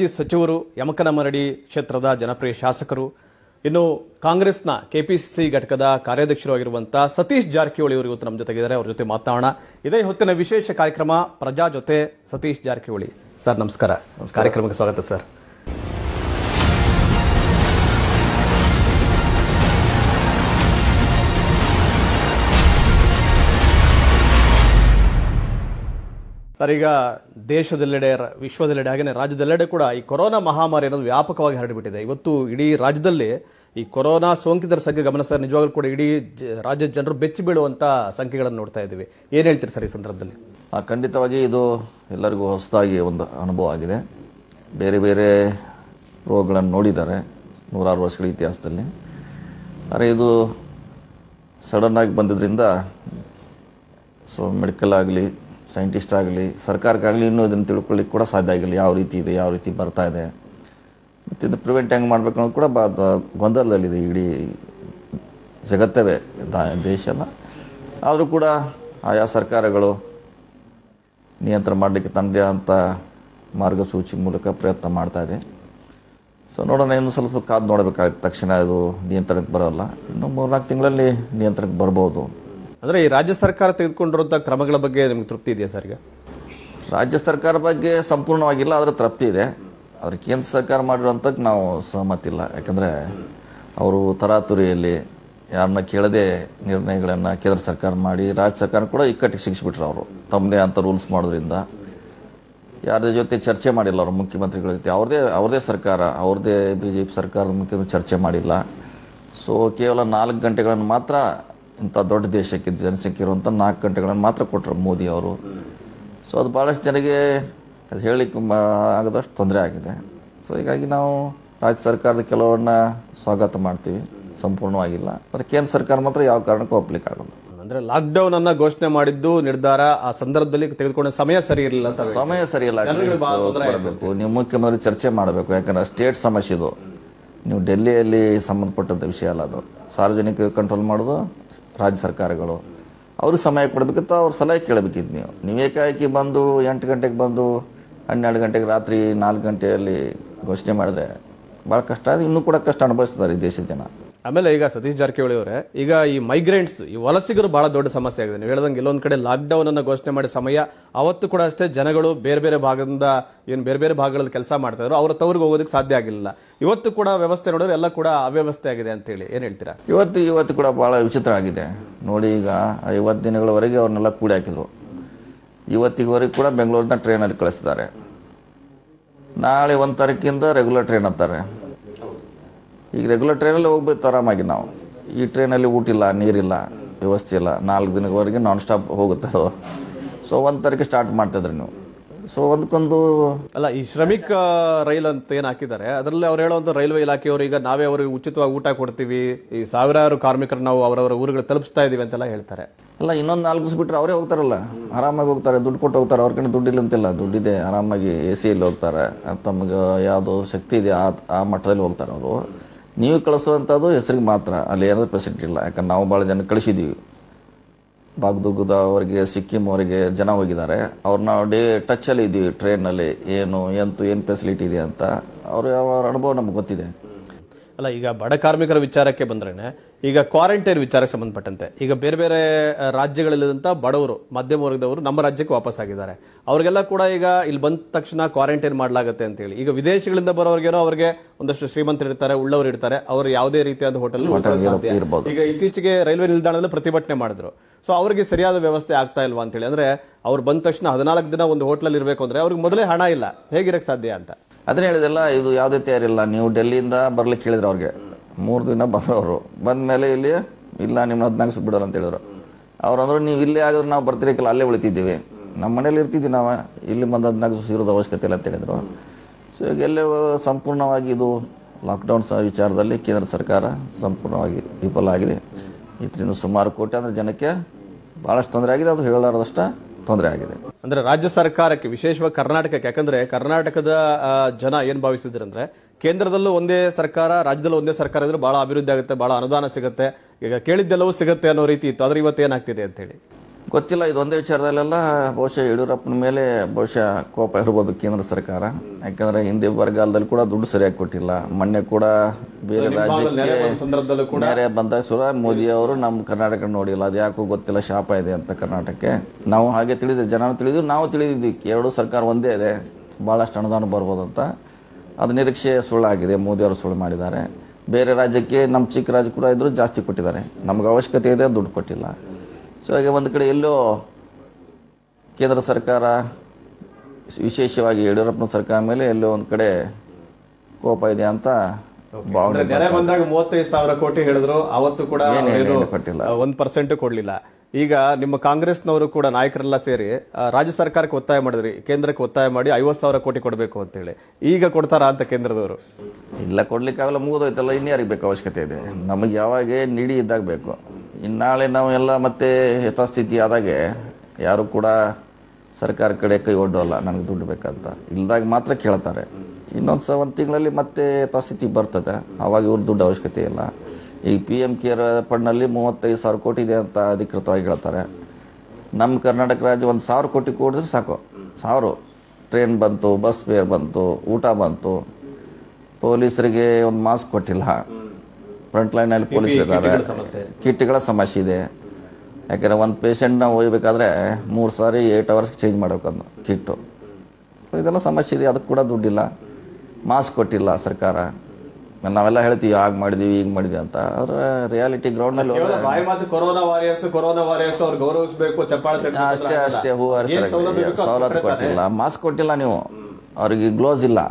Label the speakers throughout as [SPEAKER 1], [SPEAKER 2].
[SPEAKER 1] ಮಾಜಿ ಸಚಿವರು ಯಮಕನಮರಡಿ ಕ್ಷೇತ್ರದ ಜನಪ್ರಿಯ ಶಾಸಕರು ಇನ್ನು ಕಾಂಗ್ರೆಸ್ನ ಕೆಪಿಸಿಸಿ ಘಟಕದ ಕಾರ್ಯಾಧ್ಯಕ್ಷರು ಆಗಿರುವಂತಹ ಸತೀಶ್ ಜಾರಕಿಹೊಳಿ ಅವರು ಇವತ್ತು ನಮ್ಮ ಜೊತೆಗಿದ್ದಾರೆ ಅವ್ರ ಜೊತೆ ಮಾತನಾಡೋಣ ಇದೇ ಹೊತ್ತಿನ ವಿಶೇಷ ಕಾರ್ಯಕ್ರಮ ಪ್ರಜಾ ಜೊತೆ ಸತೀಶ್ ಜಾರಕಿಹೊಳಿ ಸರ್ ನಮಸ್ಕಾರ ಕಾರ್ಯಕ್ರಮಕ್ಕೆ ಸ್ವಾಗತ ಸರ್ ಸರ್ ಈಗ ದೇಶದೆಲ್ಲೆಡೆ ರ- ವಿಶ್ವದೆಲ್ಲೆಡೆ ಹಾಗೆಯೇ ರಾಜ್ಯದೆಲ್ಲೆಡೆ ಕೂಡ ಈ ಕೊರೋನಾ ಮಹಾಮಾರಿ ಅನ್ನೋದು ವ್ಯಾಪಕವಾಗಿ ಹರಡಿಬಿಟ್ಟಿದೆ ಇವತ್ತು ಇಡೀ ರಾಜ್ಯದಲ್ಲಿ ಈ ಕೊರೋನಾ ಸೋಂಕಿತರ ಸಂಖ್ಯೆ ಗಮನ ಸರ್ ನಿಜವಾಗ್ಲೂ ಕೂಡ ಇಡೀ ಜ- ರಾಜ್ಯದ ಜನರು ಬೆಚ್ಚಿ ಬೀಳುವಂತ ಸಂಖ್ಯೆಗಳನ್ನು ನೋಡ್ತಾ ಇದ್ದೀವಿ ಏನ್ ಹೇಳ್ತೀರಿ ಸರ್ ಈ ಸಂದರ್ಭದಲ್ಲಿ
[SPEAKER 2] ಆ, ಖಂಡಿತವಾಗಿ ಇದು ಎಲ್ಲರಿಗೂ ಹೊಸದಾಗಿ ಒಂದು ಅನುಭವ ಆಗಿದೆ ಬೇರೆ ಬೇರೆ ರೋಗಗಳನ್ನು ನೋಡಿದ್ದಾರೆ ನೂರಾರು ವರ್ಷಗಳ ಇತಿಹಾಸದಲ್ಲಿ ಆದರೆ ಇದು ಸಡನ್ನಾಗಿ ಬಂದಿದ್ದರಿಂದ ಸೊ ಮೆಡಿಕಲ್ ಆಗಲಿ ಸೈಂಟಿಸ್ಟ್ ಆಗಲಿ ಸರ್ಕಾರಕ್ಕಾಗಲಿ ಇನ್ನೂ ಇದನ್ನು ತಿಳ್ಕೊಳ್ಳಿಕ್ಕೆ ಕೂಡ ಸಾಧ್ಯ ಆಗಿಲ್ಲ ಯಾವ ರೀತಿ ಇದೆ ಯಾವ ರೀತಿ ಬರ್ತಾ ಇದೆ ಮತ್ತು ಇದು ಪ್ರಿವೆಂಟ್ ಹೆಂಗೆ ಮಾಡಬೇಕು ಅನ್ನೋದು ಕೂಡ ಬಾ ಬ- ಗೊಂದಲದಲ್ಲಿದೆ ಇಡೀ ಜಗತ್ತವೇ ದ- ದೇಶ ಅಲ್ಲ ಆದರೂ ಕೂಡ ಆಯಾ ಸರ್ಕಾರಗಳು ನಿಯಂತ್ರಣ ಮಾಡಲಿಕ್ಕೆ ತನ್ನದೇ ಆದಂಥ ಮಾರ್ಗಸೂಚಿ ಮೂಲಕ ಪ್ರಯತ್ನ ಮಾಡ್ತಾ ಇದೆ ಸೊ ನೋಡೋಣ ಇನ್ನು ಸ್ವಲ್ಪ ಕಾದು ನೋಡಬೇಕಾಗುತ್ತೆ ತಕ್ಷಣ ಇದು ನಿಯಂತ್ರಣಕ್ಕೆ ಬರೋಲ್ಲ ಇನ್ನು ಮೂರ್ನಾಲ್ಕು ತಿಂಗಳಲ್ಲಿ ನಿಯಂತ್ರಣಕ್ಕೆ ಬರ್ಬೋದು
[SPEAKER 1] ಅಂದ್ರೆ ಈ ರಾಜ್ಯ ಸರ್ಕಾರ ತೆಗೆದುಕೊಂಡಿರುವಂತಹ ಕ್ರಮಗಳ ಬಗ್ಗೆ ನಿಮ್ಗೆ ತೃಪ್ತಿ ಇದೆಯಾ ಸರ್ ಈಗ
[SPEAKER 2] ರಾಜ್ಯ ಸರ್ಕಾರ ಬಗ್ಗೆ ಸಂಪೂರ್ಣವಾಗಿಲ್ಲ ಅದರ ತೃಪ್ತಿ ಇದೆ ಆದರೆ ಕೇಂದ್ರ ಸರ್ಕಾರ ಮಾಡಿರೋಂಥದ್ದು ನಾವು ಸಹಮತ ಇಲ್ಲ ಯಾಕಂದರೆ ಅವರು ತರಾತುರಿಯಲ್ಲಿ ಯಾರನ್ನ ಕೇಳದೆ ನಿರ್ಣಯಗಳನ್ನು ಕೇಂದ್ರ ಸರ್ಕಾರ ಮಾಡಿ ರಾಜ್ಯ ಸರ್ಕಾರ ಕೂಡ ಇಕ್ಕಟ್ಟಿಗೆ ಸಿಗಿಸ್ಬಿಟ್ರು ಅವರು ತಮ್ಮದೇ ಅಂತ ರೂಲ್ಸ್ ಮಾಡೋದ್ರಿಂದ ಯಾರ ಜೊತೆ ಚರ್ಚೆ ಮಾಡಿಲ್ಲ ಅವರು ಮುಖ್ಯಮಂತ್ರಿಗಳ ಜೊತೆ ಅವ್ರದೇ ಅವ್ರದೇ ಸರ್ಕಾರ ಅವ್ರದೇ ಬಿ ಜೆ ಪಿ ಸರ್ಕಾರದ ಮುಖ್ಯಮಂತ್ರಿ ಚರ್ಚೆ ಮಾಡಿಲ್ಲ ಸೊ ಕೇವಲ ನಾಲ್ಕು ಗಂಟೆಗಳನ್ನು ಮಾತ್ರ ಇಂಥ ದೊಡ್ಡ ದೇಶಕ್ಕೆ ಜನಸಂಖ್ಯೆ ಇರುವಂಥ ನಾಲ್ಕು ಗಂಟೆಗಳನ್ನು ಮಾತ್ರ ಕೊಟ್ಟರು ಮೋದಿ ಅವರು ಸೊ ಅದು ಭಾಳಷ್ಟು ಜನರಿಗೆ ಅದು ಹೇಳಲಿಕ್ಕೆ ಮ- ಆಗದಷ್ಟು ತೊಂದರೆ ಆಗಿದೆ ಸೊ ಹೀಗಾಗಿ ನಾವು ರಾಜ್ಯ ಸರ್ಕಾರದ ಕೆಲವನ್ನ ಸ್ವಾಗತ ಮಾಡ್ತೀವಿ ಸಂಪೂರ್ಣವಾಗಿಲ್ಲ ಆದರೆ ಕೇಂದ್ರ ಸರ್ಕಾರ ಮಾತ್ರ ಯಾವ ಕಾರಣಕ್ಕೂ ಒಪ್ಲಿಕ್ಕಾಗಲ್ಲ
[SPEAKER 1] ಅಂದ್ರೆ ಲಾಕ್ಡೌನ್ ಅನ್ನ ಘೋಷಣೆ ಮಾಡಿದ್ದು ನಿರ್ಧಾರ ಆ ಸಂದರ್ಭದಲ್ಲಿ ತೆಗೆದುಕೊಂಡ ಸಮಯ ಸರಿ ಇರಲಿಲ್ಲ ಅಂತ
[SPEAKER 2] ಸಮಯ ಸರಿಯಲ್ಲ
[SPEAKER 1] ಜನಗಳಿಗೆ ಬಹಳ ತೊಂದ್ರೆ ಆಯ್ತು.
[SPEAKER 2] ಕೊಡಬೇಕು ನೀವು ಮುಖ್ಯಮಂತ್ರಿ ಚರ್ಚೆ ಮಾಡಬೇಕು ಯಾಕಂದ್ರೆ ಸ್ಟೇಟ್ ಸಮಸ್ಯೆ ಇದು ನೀವು ಡೆಲ್ಲಿಯಲ್ಲಿ ಸಂಬಂಧಪಟ್ಟಂಥ ವಿಷಯ ಅಲ್ಲ ಅದು ಸಾರ್ವಜನಿಕ ಕಂಟ್ರೋಲ್ ಮಾಡೋದು ರಾಜ್ಯ ಸರ್ಕಾರಗಳು ಅವ್ರಿಗೆ ಸಮಯ ಕೊಡಬೇಕಿತ್ತು ಅವ್ರ ಸಲಹೆ ಕೇಳಬೇಕಿತ್ತು ನೀವು ನೀವು ಏಕಾಏಕಿ ಬಂದು ಎಂಟು ಗಂಟೆಗೆ ಬಂದು ಹನ್ನೆರಡು ಗಂಟೆಗೆ ರಾತ್ರಿ ನಾಲ್ಕು ಗಂಟೆಯಲ್ಲಿ ಘೋಷಣೆ ಮಾಡಿದ್ರೆ ಭಾಳ ಕಷ್ಟ ಅದು ಇನ್ನೂ ಕೂಡ ಕಷ್ಟ ಅನುಭವಿಸ್ತಾರೆ ಈ ದೇಶದ ಜನ
[SPEAKER 1] ಆಮೇಲೆ ಈಗ ಸತೀಶ್ ಜಾರಕಿಹೊಳಿ ಅವರೇ ಈಗ ಈ ಮೈಗ್ರೆಂಟ್ಸ್ ಈ ವಲಸಿಗರು ಬಹಳ ದೊಡ್ಡ ಸಮಸ್ಯೆ ಆಗಿದೆ ನೀವು ಹೇಳ್ದಂಗೆ ಇಲ್ಲೊಂದ್ ಕಡೆ ಲಾಕ್ಡೌನ್ ಅನ್ನ ಘೋಷಣೆ ಮಾಡಿದ ಸಮಯ ಅವತ್ತು ಕೂಡ ಅಷ್ಟೇ ಜನಗಳು ಬೇರೆ ಬೇರೆ ಭಾಗದಿಂದ ಏನು ಬೇರೆ ಬೇರೆ ಭಾಗಗಳಲ್ಲಿ ಕೆಲಸ ಮಾಡ್ತಾ ಇದ್ರು ಅವ್ರ ತವ್ರಿಗೆ ಹೋಗೋದಕ್ಕೆ ಸಾಧ್ಯ ಆಗಿಲ್ಲ ಇವತ್ತು ಕೂಡ ವ್ಯವಸ್ಥೆ ನೋಡಿದ್ರೆ ಎಲ್ಲ ಕೂಡ ಅವ್ಯವಸ್ಥೆ ಆಗಿದೆ ಅಂತ ಹೇಳಿ ಏನ್ ಹೇಳ್ತೀರಾ
[SPEAKER 2] ಇವತ್ತು ಇವತ್ತು ಕೂಡ ಭಾಳ ವಿಚಿತ್ರ ಆಗಿದೆ ನೋಡಿ ಈಗ ಐವತ್ತು ದಿನಗಳವರೆಗೆ ಅವ್ರನ್ನೆಲ್ಲ ಕೂಡಿ ಹಾಕಿದ್ರು ಇವತ್ತಿಗವರೆಗೆ ಕೂಡ ಬೆಂಗಳೂರಿನ ಟ್ರೈನಲ್ಲಿ ಕಳಿಸಿದ್ದಾರೆ ನಾಳೆ ಒಂದು ತಾರೀಕಿಂದ ರೆಗ್ಯುಲರ್ ಟ್ರೈನ್ ಅಂತಾರೆ ಈಗ ರೆಗ್ಯುಲರ್ ಟ್ರೈನಲ್ಲಿ ಹೋಗ್ಬೇಕು ಆರಾಮಾಗಿ ನಾವು ಈ ಟ್ರೈನಲ್ಲಿ ಊಟ ಇಲ್ಲ ನೀರಿಲ್ಲ ವ್ಯವಸ್ಥೆ ಇಲ್ಲ ನಾಲ್ಕು ದಿನಗಳವರೆಗೆ ನಾನ್ ಸ್ಟಾಪ್ ಹೋಗುತ್ತೆ ಅದು ಸೊ ಒಂದು ತಾರೀಕು ಸ್ಟಾರ್ಟ್ ಮಾಡ್ತಿದ್ರಿ ನೀವು ಸೊ ಒಂದಕ್ಕೊಂದು
[SPEAKER 1] ಅಲ್ಲ ಈ ಶ್ರಮಿಕ್ ಆ, ರೈಲ್ ಅಂತ ಏನ್ ಹಾಕಿದ್ದಾರೆ ಅದರಲ್ಲಿ ಅವ್ರು ಹೇಳುವಂತ ರೈಲ್ವೆ ಇಲಾಖೆಯವರು ಈಗ ನಾವೇ ಅವರಿಗೆ ಉಚಿತವಾಗಿ ಊಟ ಕೊಡ್ತೀವಿ ಈ ಸಾವಿರಾರು ಕಾರ್ಮಿಕರು ನಾವು ಅವರವರ ಊರುಗಳು ತಲುಪಿಸ್ತಾ ಇದೀವಿ ಅಂತೆಲ್ಲ ಹೇಳ್ತಾರೆ
[SPEAKER 2] ಅಲ್ಲ ಇನ್ನೊಂದು ನಾಲ್ಕು ದಿವಸ ಬಿಟ್ಟರೆ ಅವರೇ ಹೋಗ್ತಾರಲ್ಲ ಆರಾಮಾಗಿ ಹೋಗ್ತಾರೆ ದುಡ್ಡು ಕೊಟ್ಟು ಹೋಗ್ತಾರೆ ಅವ್ರ ಕಡೆ ದುಡ್ಡಿಲ್ಲ ಅಂತಿಲ್ಲ ದುಡ್ಡಿದೆ ಆರಾಮಾಗಿ ಎ ಸಿಯಲ್ಲಿ ಹೋಗ್ತಾರೆ ತಮಗೆ ಯಾವುದು ಶಕ್ತಿ ಇದೆ ಆ ಆ ಮಟ್ಟದಲ್ಲಿ ಹೋಗ್ತಾರೆ ಅವರು ನೀವು ಕಳಿಸುವಂಥದ್ದು ಹೆಸರಿಗೆ ಮಾತ್ರ ಅಲ್ಲಿ ಏನಾದರೂ ಫೆಸಿಲಿಟಿ ಇಲ್ಲ ಯಾಕಂದ್ರೆ ನಾವು ಭಾಳ ಜನ ಕಳಿಸಿದ್ದೀವಿ ಬಾಗ್ದುಗ್ಗದ ಅವರಿಗೆ ಸಿಕ್ಕಿಂ ಅವರಿಗೆ ಜನ ಹೋಗಿದ್ದಾರೆ ಅವ್ರನ್ನ ಡೇ ಟಚ್ಚಲ್ಲಿ ಇದ್ದೀವಿ ಟ್ರೈನಲ್ಲಿ ಏನು ಎಂತು ಏನು ಫೆಸಿಲಿಟಿ ಇದೆ ಅಂತ ಅವ್ರ ಅವ್ರ ಅನುಭವ ನಮ್ಗೆ ಗೊತ್ತಿದೆ
[SPEAKER 1] ಅಲ್ಲ ಈಗ ಬಡ ಕಾರ್ಮಿಕರ ವಿಚಾರಕ್ಕೆ ಬಂದ್ರೇನೆ ಈಗ ಕ್ವಾರಂಟೈನ್ ವಿಚಾರಕ್ಕೆ ಸಂಬಂಧಪಟ್ಟಂತೆ ಈಗ ಬೇರೆ ಬೇರೆ ಆ, ರಾಜ್ಯಗಳಲ್ಲಿದ್ದಂಥ ಬಡವರು ಮಧ್ಯಮ ವರ್ಗದವರು ನಮ್ಮ ರಾಜ್ಯಕ್ಕೆ ವಾಪಸ್ ಆಗಿದ್ದಾರೆ ಅವ್ರಿಗೆಲ್ಲ ಕೂಡ ಈಗ ಇಲ್ಲಿ ಬಂದ ತಕ್ಷಣ ಕ್ವಾರಂಟೈನ್ ಮಾಡಲಾಗುತ್ತೆ ಅಂತ ಹೇಳಿ ಈಗ ವಿದೇಶಗಳಿಂದ ಬರೋರ್ಗೇನೋ ಅವ್ರಿಗೆ ಒಂದಷ್ಟು ಶ್ರೀಮಂತರು ಇರ್ತಾರೆ ಉಳ್ಳವರು ಇರ್ತಾರೆ ಅವರು ಯಾವುದೇ ರೀತಿಯಾದ ಹೋಟೆಲ್
[SPEAKER 2] ಇರ್ಬೋದು.
[SPEAKER 1] ಈಗ ಇತ್ತೀಚೆಗೆ ರೈಲ್ವೆ ನಿಲ್ದಾಣದಲ್ಲಿ ಪ್ರತಿಭಟನೆ ಮಾಡಿದ್ರು ಸೊ ಅವರಿಗೆ ಸರಿಯಾದ ವ್ಯವಸ್ಥೆ ಆಗ್ತಾ ಇಲ್ವಾ ಅಂತ ಹೇಳಿ ಅಂದ್ರೆ ಅವ್ರು ಬಂದ ತಕ್ಷಣ ಹದಿನಾಲ್ಕು ದಿನ ಒಂದು ಹೋಟ್ಲಲ್ಲಿ ಇರಬೇಕು ಅಂದ್ರೆ ಅವ್ರಿಗೆ ಮೊದಲೇ ಹಣ ಇಲ್ಲ ಹೇಗಿರಕ್ಕೆ ಸಾಧ್ಯ ಅಂತ
[SPEAKER 2] ಅದನ್ನ ಹೇಳಿದೆಲ್ಲ ಇದು ಯಾವುದೇ ತಯಾರಿಲ್ಲ ನೀವು ಡೆಲ್ಲಿಯಿಂದ ಬರ್ಲಿಕ್ಕೆ ಹೇಳಿದ್ರು ಅವ್ರಿಗೆ ಮೂರು ದಿನ ಬಂದ್ರು ಅವರು ಬಂದ ಮೇಲೆ ಇಲ್ಲಿ ಇಲ್ಲ ನಿಮ್ಮ ಹದಿನಾಲ್ಕು ದಿವಸ ಬಿಡೋಲ್ಲ ಅಂತ ಹೇಳಿದ್ರು ಅವ್ರು ಅಂದ್ರು ನೀವು ಇಲ್ಲೇ ಆಗಿದ್ರೆ ನಾವು ಬರ್ತಿರಕ್ಕಿಲ್ಲ ಅಲ್ಲೇ ಉಳಿತಿದ್ದೀವಿ ನಮ್ಮ ಮನೇಲಿ ಇರ್ತಿದ್ವಿ ನಾವು ಇಲ್ಲಿ ಬಂದು ಹದಿನಾಲ್ಕು ದಿವಸ ಇರೋದು ಅವಶ್ಯಕತೆ ಇಲ್ಲ ಅಂತ ಹೇಳಿದ್ರು ಸೊ ಈಗ ಎಲ್ಲೇ ಸಂಪೂರ್ಣವಾಗಿ ಇದು ಲಾಕ್ಡೌನ್ ಸಹ ವಿಚಾರದಲ್ಲಿ ಕೇಂದ್ರ ಸರ್ಕಾರ ಸಂಪೂರ್ಣವಾಗಿ ವಿಫಲ ಆಗಿದೆ ಇದರಿಂದ ಸುಮಾರು ಕೋಟಿ ಅಂದ್ರೆ ಜನಕ್ಕೆ ಭಾಳಷ್ಟು ತೊಂದರೆ ಆಗಿದೆ ಅದು ಹೇಳಲಾರದಷ್ಟ ತೊಂದರೆ ಆಗಿದೆ
[SPEAKER 1] ಅಂದ್ರೆ ರಾಜ್ಯ ಸರ್ಕಾರಕ್ಕೆ ವಿಶೇಷವಾಗಿ ಕರ್ನಾಟಕಕ್ಕೆ ಯಾಕಂದ್ರೆ ಕರ್ನಾಟಕದ ಆ, ಜನ ಏನ್ ಭಾವಿಸಿದ್ರಂದ್ರೆ ಕೇಂದ್ರದಲ್ಲೂ ಒಂದೇ ಸರ್ಕಾರ ರಾಜ್ಯದಲ್ಲೂ ಒಂದೇ ಸರ್ಕಾರ ಇದ್ರೆ ಬಹಳ ಅಭಿವೃದ್ಧಿ ಆಗುತ್ತೆ ಬಹಳ ಅನುದಾನ ಸಿಗುತ್ತೆ ಈಗ ಕೇಳಿದ್ದೆಲ್ಲವೂ ಸಿಗುತ್ತೆ ಅನ್ನೋ ರೀತಿ ಇತ್ತು ಆದ್ರೆ ಇವತ್ತು ಏನಾಗ್ತಿದೆ ಅಂತ ಹೇಳಿ
[SPEAKER 2] ಗೊತ್ತಿಲ್ಲ ಇದೊಂದೇ ವಿಚಾರದಲ್ಲೆಲ್ಲ ಬಹುಶಃ ಯಡಿಯೂರಪ್ಪನ ಮೇಲೆ ಬಹುಶಃ ಕೋಪ ಇರ್ಬೋದು ಕೇಂದ್ರ ಸರ್ಕಾರ ಯಾಕಂದ್ರೆ ಹಿಂದೆ ಬರಗಾಲದಲ್ಲಿ ಕೂಡ ದುಡ್ಡು ಸರಿಯಾಗಿ ಕೊಟ್ಟಿಲ್ಲ ಮೊನ್ನೆ ಕೂಡ ಬೇರೆ
[SPEAKER 1] ನೆರೆ
[SPEAKER 2] ರಾಜ್ಯಕ್ಕೆ
[SPEAKER 1] ಬಂದ ಸಂದರ್ಭದಲ್ಲೂ ಕೂಡ
[SPEAKER 2] ಬೇರೆ ಬಂದಾಗ ಸುರ ಮೋದಿ ಅವರು ನಮ್ಮ ಕರ್ನಾಟಕ ನೋಡಿಲ್ಲ ಅದು ಯಾಕೋ ಗೊತ್ತಿಲ್ಲ ಶಾಪ ಇದೆ ಅಂತ ಕರ್ನಾಟಕಕ್ಕೆ ನಾವು ಹಾಗೆ ತಿಳಿದಿದ್ವಿ ಜನ ತಿಳಿದ್ವಿ ನಾವು ತಿಳಿದಿದ್ವಿ ಎರಡು ಸರ್ಕಾರ ಒಂದೇ ಇದೆ ಭಾಳಷ್ಟು ಅನುದಾನ ಬರ್ಬೋದು ಅಂತ ಅದು ನಿರೀಕ್ಷೆ ಸುಳ್ಳಾಗಿದೆ ಮೋದಿ ಅವರು ಸುಳ್ಳು ಮಾಡಿದ್ದಾರೆ ಬೇರೆ ರಾಜ್ಯಕ್ಕೆ ನಮ್ಮ ಚಿಕ್ಕ ರಾಜ್ಯ ಕೂಡ ಇದ್ರೂ ಜಾಸ್ತಿ ಕೊಟ್ಟಿದ್ದಾರೆ ನಮ್ಗೆ ಅವಶ್ಯಕತೆ ಇದೆ ದುಡ್ಡು ಕೊಟ್ಟಿಲ್ಲ ಸೊ ಹಾಗೆ ಒಂದು ಕಡೆ ಎಲ್ಲೋ ಕೇಂದ್ರ ಸರ್ಕಾರ ವಿಶೇಷವಾಗಿ ಯಡಿಯೂರಪ್ಪನ ಸರ್ಕಾರ ಮೇಲೆ ಎಲ್ಲೋ ಒಂದು ಕಡೆ ಕೋಪ ಇದೆ ಅಂತ ಭಾವನೆ
[SPEAKER 1] ಅಂದ್ರೆ ನೆರೆ ಬಂದಾಗ ಮೂವತ್ತೈದು ಸಾವಿರ ಕೋಟಿ ಹೇಳಿದ್ರು ಅವತ್ತು ಕೂಡ
[SPEAKER 2] ಏನು
[SPEAKER 1] ಏನು
[SPEAKER 2] ಏನು ಕೊಟ್ಟಿಲ್ಲ.
[SPEAKER 1] ಒಂದ್ ಪರ್ಸೆಂಟ್ ಕೊಡ್ಲಿಲ್ಲ ಈಗ ನಿಮ್ಮ ಕಾಂಗ್ರೆಸ್ನವರು ಕೂಡ ನಾಯಕರೆಲ್ಲ ಸೇರಿ ಆ, ರಾಜ್ಯ ಸರ್ಕಾರಕ್ಕೆ ಒತ್ತಾಯ ಮಾಡಿದ್ರಿ ಕೇಂದ್ರಕ್ಕೆ ಒತ್ತಾಯ ಮಾಡಿ ಐವತ್ ಸಾವಿರ ಕೋಟಿ ಕೊಡಬೇಕು ಅಂತ ಹೇಳಿ ಈಗ ಕೊಡ್ತಾರಾ ಅಂತ ಕೇಂದ್ರದವರು
[SPEAKER 2] ಇಲ್ಲ ಕೊಡ್ಲಿಕ್ಕಾಗಲ್ಲ ಮುಗಿದೋಯ್ತಲ್ಲ ಇನ್ಯಾರಿಗೆ ಬೇಕು ಅವಶ್ಯಕತೆ ಇದೆ ನಮಗೆ ಯಾವಾಗ ನೀಡಿ ಇದ್ದಾಗ ಬೇಕು ಇನ್ನಾಳೆ ನಾವು ಎಲ್ಲ ಮತ್ತೆ ಯಥಾಸ್ಥಿತಿ ಆದಾಗೆ ಯಾರು ಕೂಡ ಸರ್ಕಾರ ಕಡೆ ಕೈ ಒಡ್ಡೋಲ್ಲ ನನಗೆ ದುಡ್ಡು ಬೇಕಂತ ಇಲ್ದಾಗ ಮಾತ್ರ ಕೇಳ್ತಾರೆ ಇನ್ನೊಂದು ಸ ಒಂದು ತಿಂಗಳಲ್ಲಿ ಮತ್ತೆ ಯಥಾಸ್ಥಿತಿ ಬರ್ತದೆ ಆವಾಗ ಇವ್ರ ದುಡ್ಡು ಅವಶ್ಯಕತೆ ಇಲ್ಲ ಈಗ ಪಿ ಎಮ್ ಕೇರ್ ಫಂಡ್ನಲ್ಲಿ ಮೂವತ್ತೈದು ಸಾವಿರ ಕೋಟಿ ಇದೆ ಅಂತ ಅಧಿಕೃತವಾಗಿ ಹೇಳ್ತಾರೆ ನಮ್ಮ ಕರ್ನಾಟಕ ರಾಜ್ಯ ಒಂದು ಸಾವಿರ ಕೋಟಿ ಕೊಡಿದ್ರೆ ಸಾಕು ಸಾವಿರ ಟ್ರೈನ್ ಬಂತು ಬಸ್ ಫೇರ್ ಬಂತು ಊಟ ಬಂತು ಪೊಲೀಸರಿಗೆ ಒಂದು ಮಾಸ್ಕ್ ಕೊಟ್ಟಿಲ್ಲ ಫ್ರಂಟ್ ಲೈನಲ್ಲಿ ಪೊಲೀಸ್ ಇದ್ದಾರೆ
[SPEAKER 1] ಸಮಸ್ಯೆ
[SPEAKER 2] ಕಿಟ್ಗಳ ಸಮಸ್ಯೆ ಇದೆ ಯಾಕಂದರೆ ಒಂದು ಪೇಷಂಟ್ನ ಒಯ್ಬೇಕಾದ್ರೆ ಮೂರು ಸಾರಿ ಏಯ್ಟ್ ಅವರ್ಸ್ಗೆ ಚೇಂಜ್ ಮಾಡ್ಬೇಕಂದು ಕಿಟ್ಟು ಸೊ ಇದೆಲ್ಲ ಸಮಸ್ಯೆ ಇದೆ ಅದಕ್ಕೆ ಕೂಡ ದುಡ್ಡಿಲ್ಲ ಮಾಸ್ಕ್ ಕೊಟ್ಟಿಲ್ಲ ಸರ್ಕಾರ ನಾವೆಲ್ಲ ಹೇಳ್ತೀವಿ ಆಗ ಮಾಡಿದೀವಿ ಈಗ ಮಾಡಿದ್ವಿ ಅಂತ ಆದರೆ ರಿಯಾಲಿಟಿ ಗ್ರೌಂಡ್ನಲ್ಲಿ
[SPEAKER 1] ಕೇವಲ ಬಾಯಿ ಮಾತು ಕೊರೋನಾ ವಾರಿಯರ್ಸ್ ಕೊರೋನಾ ವಾರಿಯರ್ಸ್ ಅವ್ರು ಗೌರವಿಸಬೇಕು ಚಪ್ಪಾಳೆ ತಟ್ಟಬೇಕು
[SPEAKER 2] ಅಷ್ಟೇ
[SPEAKER 1] ಅಂದ್ರೆ
[SPEAKER 2] ಅಷ್ಟೇ ಹೂ
[SPEAKER 1] ಆಗಲ್ಲ. ಏನ್ ಸೌಲಭ್ಯ ಬೇಕೋ ಅದು
[SPEAKER 2] ಸವಲತ್ತು
[SPEAKER 1] ಕೊಟ್ರೆ ತಾನೇ.
[SPEAKER 2] ಕೊಟ್ಟಿಲ್ಲ ಮಾಸ್ಕ್ ಕೊಟ್ಟಿಲ್ಲ ನೀವು ಅವ್ರಿಗೆ ಗ್ಲೋಸ್ ಇಲ್ಲ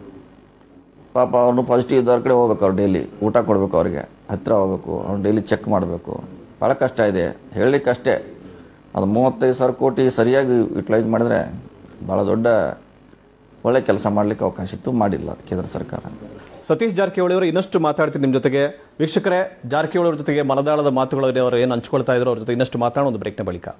[SPEAKER 2] ಪಾಪ ಅವ್ರನ್ನು ಪಾಸಿಟಿವ್ ಇದ್ದವ್ರ ಕಡೆ ಹೋಗ್ಬೇಕು ಅವ್ರು ಡೈಲಿ ಊಟ ಕೊಡಬೇಕು ಅವ್ರಿಗೆ ಹತ್ತಿರ ಹೋಗ್ಬೇಕು ಅವ್ರು ಡೈಲಿ ಚೆಕ್ ಮಾಡಬೇಕು ಭಾಳ ಕಷ್ಟ ಇದೆ ಹೇಳಲಿಕ್ಕೆ ಅಷ್ಟೇ ಅದು ಮೂವತ್ತೈದು ಸಾವಿರ ಕೋಟಿ ಸರಿಯಾಗಿ ಯುಟಿಲೈಸ್ ಮಾಡಿದ್ರೆ ಭಾಳ ದೊಡ್ಡ ಒಳ್ಳೆ ಕೆಲಸ ಮಾಡಲಿಕ್ಕೆ ಅವಕಾಶ ಇತ್ತು ಮಾಡಿಲ್ಲ ಕೇಂದ್ರ ಸರ್ಕಾರ
[SPEAKER 1] ಸತೀಶ್ ಜಾರಕಿಹೊಳಿ ಅವರು ಇನ್ನಷ್ಟು ಮಾತಾಡ್ತೀನಿ ನಿಮ್ಮ ಜೊತೆಗೆ ವೀಕ್ಷಕರೇ ಜಾರಕಿಹೊಳಿ ಅವ್ರ ಜೊತೆಗೆ ಮನದಾಳದ ಮಾತುಗಳು ಅವರು ಏನು ಹಂಚ್ಕೊಳ್ತಾ ಇದ್ರು ಅವ್ರ ಜೊತೆ ಇನ್ನಷ್ಟು ಮಾತಾಡೋಣ ಒಂದು ಬ್ರೇಕ್ನ ಬಳಿಕ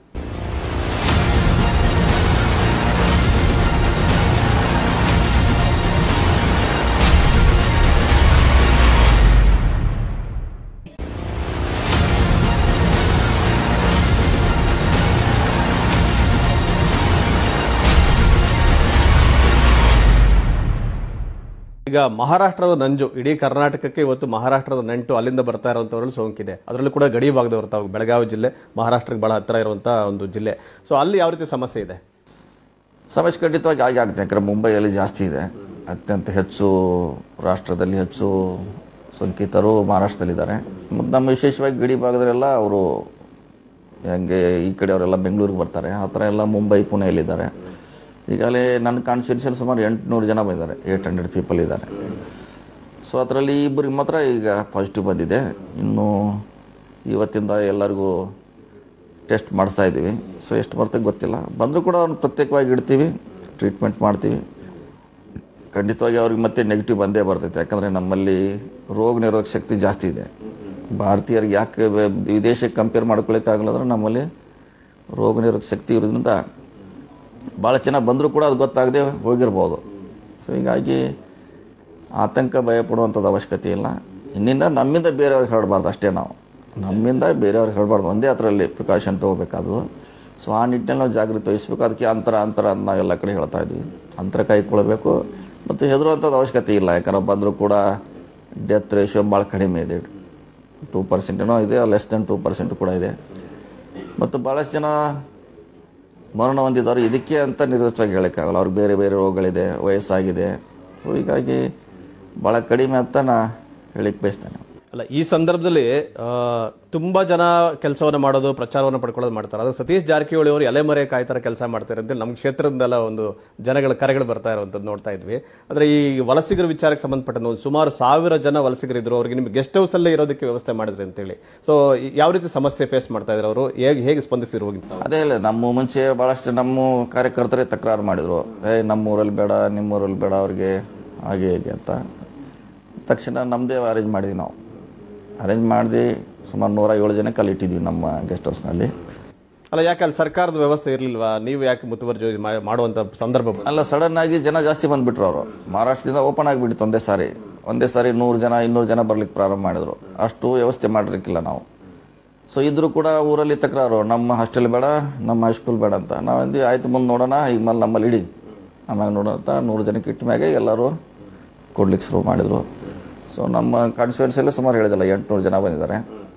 [SPEAKER 1] ಈಗ ಮಹಾರಾಷ್ಟ್ರದ ನಂಜು ಇಡೀ ಕರ್ನಾಟಕಕ್ಕೆ ಇವತ್ತು ಮಹಾರಾಷ್ಟ್ರದ ನಂಟು ಅಲ್ಲಿಂದ ಬರ್ತಾ ಇರುವಂತವರಲ್ಲಿ ಸೋಂಕಿದೆ ಅದರಲ್ಲೂ ಕೂಡ ಗಡಿ ಭಾಗದವರು ತಾವು ಬೆಳಗಾವಿ ಜಿಲ್ಲೆ ಮಹಾರಾಷ್ಟ್ರಕ್ಕೆ ಬಹಳ ಹತ್ತಿರ ಇರುವಂತ ಒಂದು ಜಿಲ್ಲೆ ಸೊ ಅಲ್ಲಿ ಯಾವ ರೀತಿ ಸಮಸ್ಯೆ ಇದೆ
[SPEAKER 2] ಸಮಸ್ಯೆ ಖಂಡಿತವಾಗಿ ಆಗಿ ಆಗುತ್ತೆ ಯಾಕಂದರೆ ಮುಂಬೈಯಲ್ಲಿ ಜಾಸ್ತಿ ಇದೆ ಅತ್ಯಂತ ಹೆಚ್ಚು ರಾಷ್ಟ್ರದಲ್ಲಿ ಹೆಚ್ಚು ಸೋಂಕಿತರು ಮಹಾರಾಷ್ಟ್ರದಲ್ಲಿದ್ದಾರೆ ಮತ್ತು ನಮ್ಮ ವಿಶೇಷವಾಗಿ ಗಡಿ ಭಾಗದಲ್ಲೆಲ್ಲ ಅವರು ಹೆಂಗೆ ಈ ಕಡೆಯವರೆಲ್ಲ ಬೆಂಗಳೂರಿಗೆ ಬರ್ತಾರೆ ಆ ಥರ ಎಲ್ಲ ಮುಂಬೈ ಪುಣೆಯಲ್ಲಿದ್ದಾರೆ ಈಗಾಗಲೇ ನನ್ನ ಕಾನ್ಸ್ಟಿಟ್ಯೂನ್ಸಿಯಲ್ಲಿ ಸುಮಾರು ಎಂಟುನೂರು ಜನ ಬಂದಿದ್ದಾರೆ ಏಯ್ಟ್ ಹಂಡ್ರೆಡ್ ಪೀಪಲ್ ಇದ್ದಾರೆ ಸೊ ಅದರಲ್ಲಿ ಇಬ್ಬರಿಗೆ ಮಾತ್ರ ಈಗ ಪಾಸಿಟಿವ್ ಬಂದಿದೆ ಇನ್ನು ಇವತ್ತಿಂದ ಎಲ್ಲರಿಗೂ ಟೆಸ್ಟ್ ಮಾಡಿಸ್ತಾ ಇದ್ದೀವಿ ಸೊ ಎಷ್ಟು ಬರ್ತದೆ ಗೊತ್ತಿಲ್ಲ ಬಂದರೂ ಕೂಡ ಅವ್ರನ್ನ ಪ್ರತ್ಯೇಕವಾಗಿ ಇಡ್ತೀವಿ ಟ್ರೀಟ್ಮೆಂಟ್ ಮಾಡ್ತೀವಿ ಖಂಡಿತವಾಗಿ ಅವ್ರಿಗೆ ಮತ್ತೆ ನೆಗೆಟಿವ್ ಬಂದೇ ಬರ್ತೈತೆ ಯಾಕಂದರೆ ನಮ್ಮಲ್ಲಿ ರೋಗ ನಿರೋಧಕ ಶಕ್ತಿ ಜಾಸ್ತಿ ಇದೆ ಭಾರತೀಯರಿಗೆ ಯಾಕೆ ಬೆ- ವಿದೇಶಕ್ಕೆ ಕಂಪೇರ್ ಮಾಡ್ಕೊಳ್ಳೋಕ್ಕಾಗಲ್ಲ ಅಂದ್ರೆ ನಮ್ಮಲ್ಲಿ ರೋಗ ನಿರೋಧಕ ಶಕ್ತಿ ಇರೋದ್ರಿಂದ ಭಾಳ ಚೆನ್ನಾಗಿ ಬಂದರೂ ಕೂಡ ಅದು ಗೊತ್ತಾಗದೆ ಹೋಗಿರ್ಬೋದು ಸೊ ಹೀಗಾಗಿ ಆತಂಕ ಭಯಪಡುವಂಥದ್ದು ಅವಶ್ಯಕತೆ ಇಲ್ಲ ಇನ್ನಿಂದ ನಮ್ಮಿಂದ ಬೇರೆಯವ್ರಿಗೆ ಹರಡಬಾರ್ದು ಅಷ್ಟೇ ನಾವು ನಮ್ಮಿಂದ ಬೇರೆಯವ್ರಿಗೆ ಹರಡಬಾರ್ದು ಒಂದೇ ಅದರಲ್ಲಿ ಪ್ರಿಕಾಷನ್ ತೊಗೋಬೇಕಾದ್ರು ಸೊ ಆ ನಿಟ್ಟಿನಲ್ಲಿ ನಾವು ಜಾಗೃತಿ ವಹಿಸ್ಬೇಕು ಅದಕ್ಕೆ ಅಂತರ ಅಂತರ ಅಂತ ನಾವೆಲ್ಲ ಕಡೆ ಹೇಳ್ತಾ ಇದ್ವಿ ಅಂತರ ಕಾಯ್ಕೊಳ್ಬೇಕು ಮತ್ತು ಹೆದರುವಂಥದ್ದು ಅವಶ್ಯಕತೆ ಇಲ್ಲ ಯಾಕಂದ್ರೆ ಬಂದರೂ ಕೂಡ ಡೆತ್ ರೇಷಿಯೋ ಭಾಳ ಕಡಿಮೆ ಇದೆ ಟೂ ಪರ್ಸೆಂಟೇನೋ ಇದೆ ಲೆಸ್ ದೆನ್ ಟೂ ಪರ್ಸೆಂಟ್ ಕೂಡ ಇದೆ ಮತ್ತು ಭಾಳಷ್ಟು ಜನ ಮರಣ ಹೊಂದಿದವರು ಇದಕ್ಕೆ ಅಂತ ನಿರ್ದಿಷ್ಟವಾಗಿ ಹೇಳೋಕ್ಕಾಗಲ್ಲ ಅವ್ರಿಗೆ ಬೇರೆ ಬೇರೆ ರೋಗಗಳಿದೆ ವಯಸ್ಸಾಗಿದೆ ಸೊ ಹೀಗಾಗಿ ಭಾಳ ಕಡಿಮೆ ಅಂತ ನಾ ಹೇಳಿಕ್ಕೆ ಬಯಸ್ತೇನೆ
[SPEAKER 1] ಅಲ್ಲ ಈ ಸಂದರ್ಭದಲ್ಲಿ ಆ, ತುಂಬಾ ಜನ ಕೆಲಸವನ್ನ ಮಾಡೋದು ಪ್ರಚಾರವನ್ನು ಪಡ್ಕೊಳ್ಳೋದು ಮಾಡ್ತಾರೆ ಅದು ಸತೀಶ್ ಜಾರಕಿಹೊಳಿ ಅವರು ಎಲೆಮರೆ ಕಾಯ್ತಾರ ಕೆಲಸ ಮಾಡ್ತಾರೆ ಅಂತ ನಮ್ಮ ಕ್ಷೇತ್ರದಿಂದೆಲ್ಲ ಒಂದು ಜನಗಳ ಕರೆಗಳು ಬರ್ತಾ ಇರುವಂತದ್ದು ನೋಡ್ತಾ ಇದ್ವಿ ಆದ್ರೆ ಈ ವಲಸಿಗರ ವಿಚಾರಕ್ಕೆ ಸಂಬಂಧಪಟ್ಟಂತೆ ಒಂದು ಸುಮಾರು ಸಾವಿರ ಜನ ವಲಸಿಗರಿದ್ರು ಅವ್ರಿಗೆ ನಿಮ್ಗೆ ಗೆಸ್ಟ್ ಹೌಸ್ ಅಲ್ಲೇ ಇರೋದಕ್ಕೆ ವ್ಯವಸ್ಥೆ ಮಾಡಿದ್ರಿ ಅಂತೇಳಿ ಸೊ ಯಾವ ರೀತಿ ಸಮಸ್ಯೆ ಫೇಸ್ ಮಾಡ್ತಾ ಇದ್ರು ಅವರು ಹೇಗೆ ಹೇಗೆ ಸ್ಪಂದಿಸಿದ್ರು ಹೋಗಿ
[SPEAKER 2] ಅದೇ ಇಲ್ಲ ನಮ್ಮ ಮುಂಚೆ ಭಾಳಷ್ಟು ನಮ್ಮ ಕಾರ್ಯಕರ್ತರೇ ತಕರಾರು ಮಾಡಿದರು ಏ ನಮ್ಮೂರಲ್ಲಿ ಬೇಡ ನಿಮ್ಮೂರಲ್ಲಿ ಬೇಡ ಅವ್ರಿಗೆ ಹಾಗೆ ಹೇಗೆ ಅಂತ ತಕ್ಷಣ ನಮ್ಮದೇ ಅರೇಂಜ್ ಮಾಡಿದ್ವಿ ನಾವು ಅರೇಂಜ್ ಮಾಡಿದ್ವಿ ಸುಮಾರು ನೂರ ಏಳು ಜನಕ್ಕೆ ಅಲ್ಲಿ ಇಟ್ಟಿದ್ವಿ ನಮ್ಮ ಗೆಸ್ಟ್ ಹೌಸ್ನಲ್ಲಿ
[SPEAKER 1] ಅಲ್ಲ ಯಾಕೆ ಅಲ್ಲಿ ಸರ್ಕಾರದ ವ್ಯವಸ್ಥೆ ಇರ್ಲಿಲ್ವಾ ನೀವು ಯಾಕೆ ಮುತುವರ್ಜಿ ಮಾ- ಮಾಡುವಂತ ಸಂದರ್ಭ ಬಂತು?
[SPEAKER 2] ಅಲ್ಲ ಸಡನ್ ಆಗಿ ಜನ ಜಾಸ್ತಿ ಬಂದ್ಬಿಟ್ರು ಅವರು ಮಹಾರಾಷ್ಟ್ರದಿಂದ ಓಪನ್ ಆಗಿಬಿಟ್ಟಿತ್ತು ಒಂದೇ ಸಾರಿ ಒಂದೇ ಸಾರಿ ನೂರು ಜನ ಇನ್ನೂರು ಜನ ಬರ್ಲಿಕ್ಕೆ ಪ್ರಾರಂಭ ಮಾಡಿದ್ರು ಅಷ್ಟು ವ್ಯವಸ್ಥೆ ಮಾಡಿರ್ಲಿಕ್ಕಿಲ್ಲ ನಾವು ಸೊ ಇದ್ರೂ ಕೂಡ ಊರಲ್ಲಿ ತಕರಾರು ನಮ್ಮ ಹಾಸ್ಟೆಲ್ ಬೇಡ ನಮ್ಮ ಹೈಸ್ಕೂಲ್ ಬೇಡ ಅಂತ ನಾವಂದು ಆಯ್ತು ಮುಂದೆ ನೋಡೋಣ ಈಗ ಮೇಲೆ ನಮ್ಮಲ್ಲಿ ಇಡಿ ಆಮ್ಯಾಗ ನೋಡೋಣ ಅಂತ ನೂರು ಜನಕ್ಕೆ ಇಟ್ಟ ಮ್ಯಾಗೆ ಎಲ್ಲರೂ ಕೊಡ್ಲಿಕ್ಕೆ ಶುರು ಮಾಡಿದರು ಸೊ ನಮ್ಮ ಕಾನ್ಸ್ಟಿಟ್ಯೂನ್ಸಿಯಲ್ಲಿ ಸುಮಾರು ಹೇಳಿದಲ್ಲ ಎಂಟುನೂರು ಜನ ಬಂದಿದ್ದಾರೆ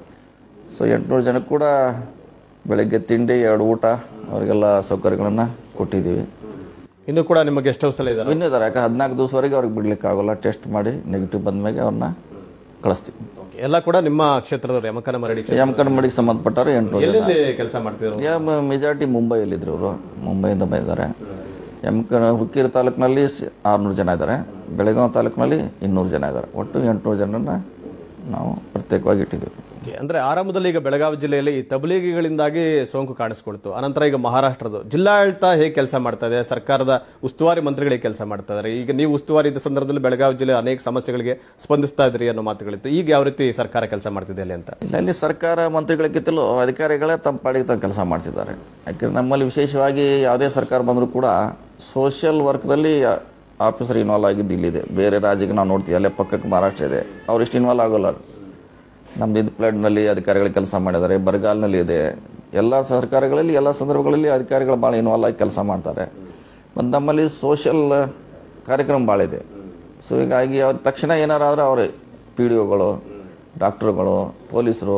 [SPEAKER 2] ಸೊ ಎಂಟುನೂರು ಜನಕ್ಕೆ ಕೂಡ ಬೆಳಗ್ಗೆ ತಿಂಡಿ ಎರಡು ಊಟ ಅವರಿಗೆಲ್ಲ ಸೌಕರ್ಯಗಳನ್ನು ಕೊಟ್ಟಿದ್ದೀವಿ
[SPEAKER 1] ಇನ್ನು ಕೂಡ ನಿಮ್ಮ ಗೆಸ್ಟ್ ಹೌಸ್ ಅಲ್ಲಿ ಇದ್ದಾರೆ
[SPEAKER 2] ಇನ್ನೂ ಇದ್ದಾರೆ ಯಾಕೆ ಹದಿನಾಲ್ಕು ದಿವಸವರೆಗೆ ಅವ್ರಿಗೆ ಬಿಡ್ಲಿಕ್ಕೆ ಆಗೋಲ್ಲ ಟೆಸ್ಟ್ ಮಾಡಿ ನೆಗೆಟಿವ್ ಬಂದಮೇಲೆ ಅವ್ರನ್ನ ಕಳಿಸ್ತೀವಿ
[SPEAKER 1] ಎಲ್ಲ ಕೂಡ ನಿಮ್ಮ ಕ್ಷೇತ್ರದವ್ರು ಯಮಕನ ಮರಡಿ ಕ್ಷೇತ್ರ.
[SPEAKER 2] ಎಮ್ ಕನ್ನಡಿಗೆ ಸಂಬಂಧಪಟ್ಟವ್ರು ಎಂಟುನೂರು ಜನ
[SPEAKER 1] ಎಲ್ಲೆಲ್ಲಿ ಕೆಲಸ ಮಾಡ್ತಿದ್ರು
[SPEAKER 2] ಯಾ ಮೆಜಾರಿಟಿ ಮುಂಬೈಯಲ್ಲಿದ್ದರು ಅವರು ಮುಂಬೈಯಿಂದ ಬಂದಿದ್ದಾರೆ ಎಮ್ ಕ ಹುಕ್ಕೇರಿ ತಾಲೂಕಿನಲ್ಲಿ ಆರುನೂರು ಜನ ಇದ್ದಾರೆ ಬೆಳಗಾವಿ ತಾಲೂಕಿನಲ್ಲಿ ಇನ್ನೂರು ಜನ ಇದ್ದಾರೆ ಒಟ್ಟು ಎಂಟುನೂರು ಜನನ ನಾವು ಪ್ರತ್ಯೇಕವಾಗಿ ಇಟ್ಟಿದ್ದೀವಿ
[SPEAKER 1] Okay, ಅಂದ್ರೆ ಆರಂಭದಲ್ಲಿ ಈಗ ಬೆಳಗಾವಿ ಜಿಲ್ಲೆಯಲ್ಲಿ ಈ ತಬ್ಲೀಗಿಗಳಿಂದಾಗಿ ಸೋಂಕು ಕಾಣಿಸ್ಕೊಳ್ತು ಅನಂತರ ಈಗ ಮಹಾರಾಷ್ಟ್ರದ ಜಿಲ್ಲಾಡಳಿತ ಹೇಗೆ ಕೆಲಸ ಮಾಡ್ತಾ ಇದೆ ಸರ್ಕಾರದ ಉಸ್ತುವಾರಿ ಮಂತ್ರಿಗಳಿಗೆ ಕೆಲಸ ಮಾಡ್ತಾ ಇದ್ದಾರೆ ಈಗ ನೀವು ಉಸ್ತುವಾರಿ ಇದ್ದ ಸಂದರ್ಭದಲ್ಲಿ ಬೆಳಗಾವಿ ಜಿಲ್ಲೆ ಅನೇಕ ಸಮಸ್ಯೆಗಳಿಗೆ ಸ್ಪಂದಿಸ್ತಾ ಇದ್ರಿ ಅನ್ನೋ ಮಾತುಗಳಿತ್ತು ಈಗ ಯಾವ ರೀತಿ ಸರ್ಕಾರ ಕೆಲಸ ಮಾಡ್ತಿದೆ ಅಲ್ಲಿ ಅಂತ
[SPEAKER 2] ಇಲ್ಲ ಇಲ್ಲಿ ಸರ್ಕಾರ ಮಂತ್ರಿಗಳಿಗಿಂತಲೂ ಅಧಿಕಾರಿಗಳೇ ತಮ್ಮ ಪಾಡಿಗೆ ತಾವು ಕೆಲಸ ಮಾಡ್ತಿದ್ದಾರೆ ಯಾಕೆಂದ್ರೆ ನಮ್ಮಲ್ಲಿ ವಿಶೇಷವಾಗಿ ಯಾವುದೇ ಸರ್ಕಾರ ಬಂದರೂ ಕೂಡ ಸೋಷಿಯಲ್ ವರ್ಕ್ದಲ್ಲಿ ಆಫೀಸರ್ ಇನ್ವಾಲ್ವ್ ಆಗಿದ್ದು ಇಲ್ಲಿದೆ ಬೇರೆ ರಾಜ್ಯಕ್ಕೆ ನಾವು ನೋಡ್ತೀವಿ ಅಲ್ಲೇ ಪಕ್ಕಕ್ಕೆ ಮಹಾರಾಷ್ಟ್ರ ಇದೆ ಅವ್ರು ಇಷ್ಟು ಇನ್ವಾಲ್ವ್ ಆಗೋಲ್ಲ ನಮ್ದು ಇದು ಪ್ಲೇಡ್ನಲ್ಲಿ ಅಧಿಕಾರಿಗಳು ಕೆಲಸ ಮಾಡಿದ್ದಾರೆ ಬರಗಾಲ್ನಲ್ಲಿ ಇದೆ ಎಲ್ಲ ಸರ್ಕಾರಗಳಲ್ಲಿ ಎಲ್ಲ ಸಂದರ್ಭಗಳಲ್ಲಿ ಅಧಿಕಾರಿಗಳು ಭಾಳ ಇನ್ವಾಲ್ವ್ ಆಗಿ ಕೆಲಸ ಮಾಡ್ತಾರೆ ಮತ್ತು ನಮ್ಮಲ್ಲಿ ಸೋಷಿಯಲ್ ಕಾರ್ಯಕ್ರಮ ಭಾಳ ಇದೆ ಸೊ ಹೀಗಾಗಿ ಅವ್ರ ತಕ್ಷಣ ಏನಾರು ಆದ್ರೆ ಅವರೇ ಪಿ ಡಿ ಒಗಳು ಡಾಕ್ಟ್ರುಗಳು ಪೊಲೀಸರು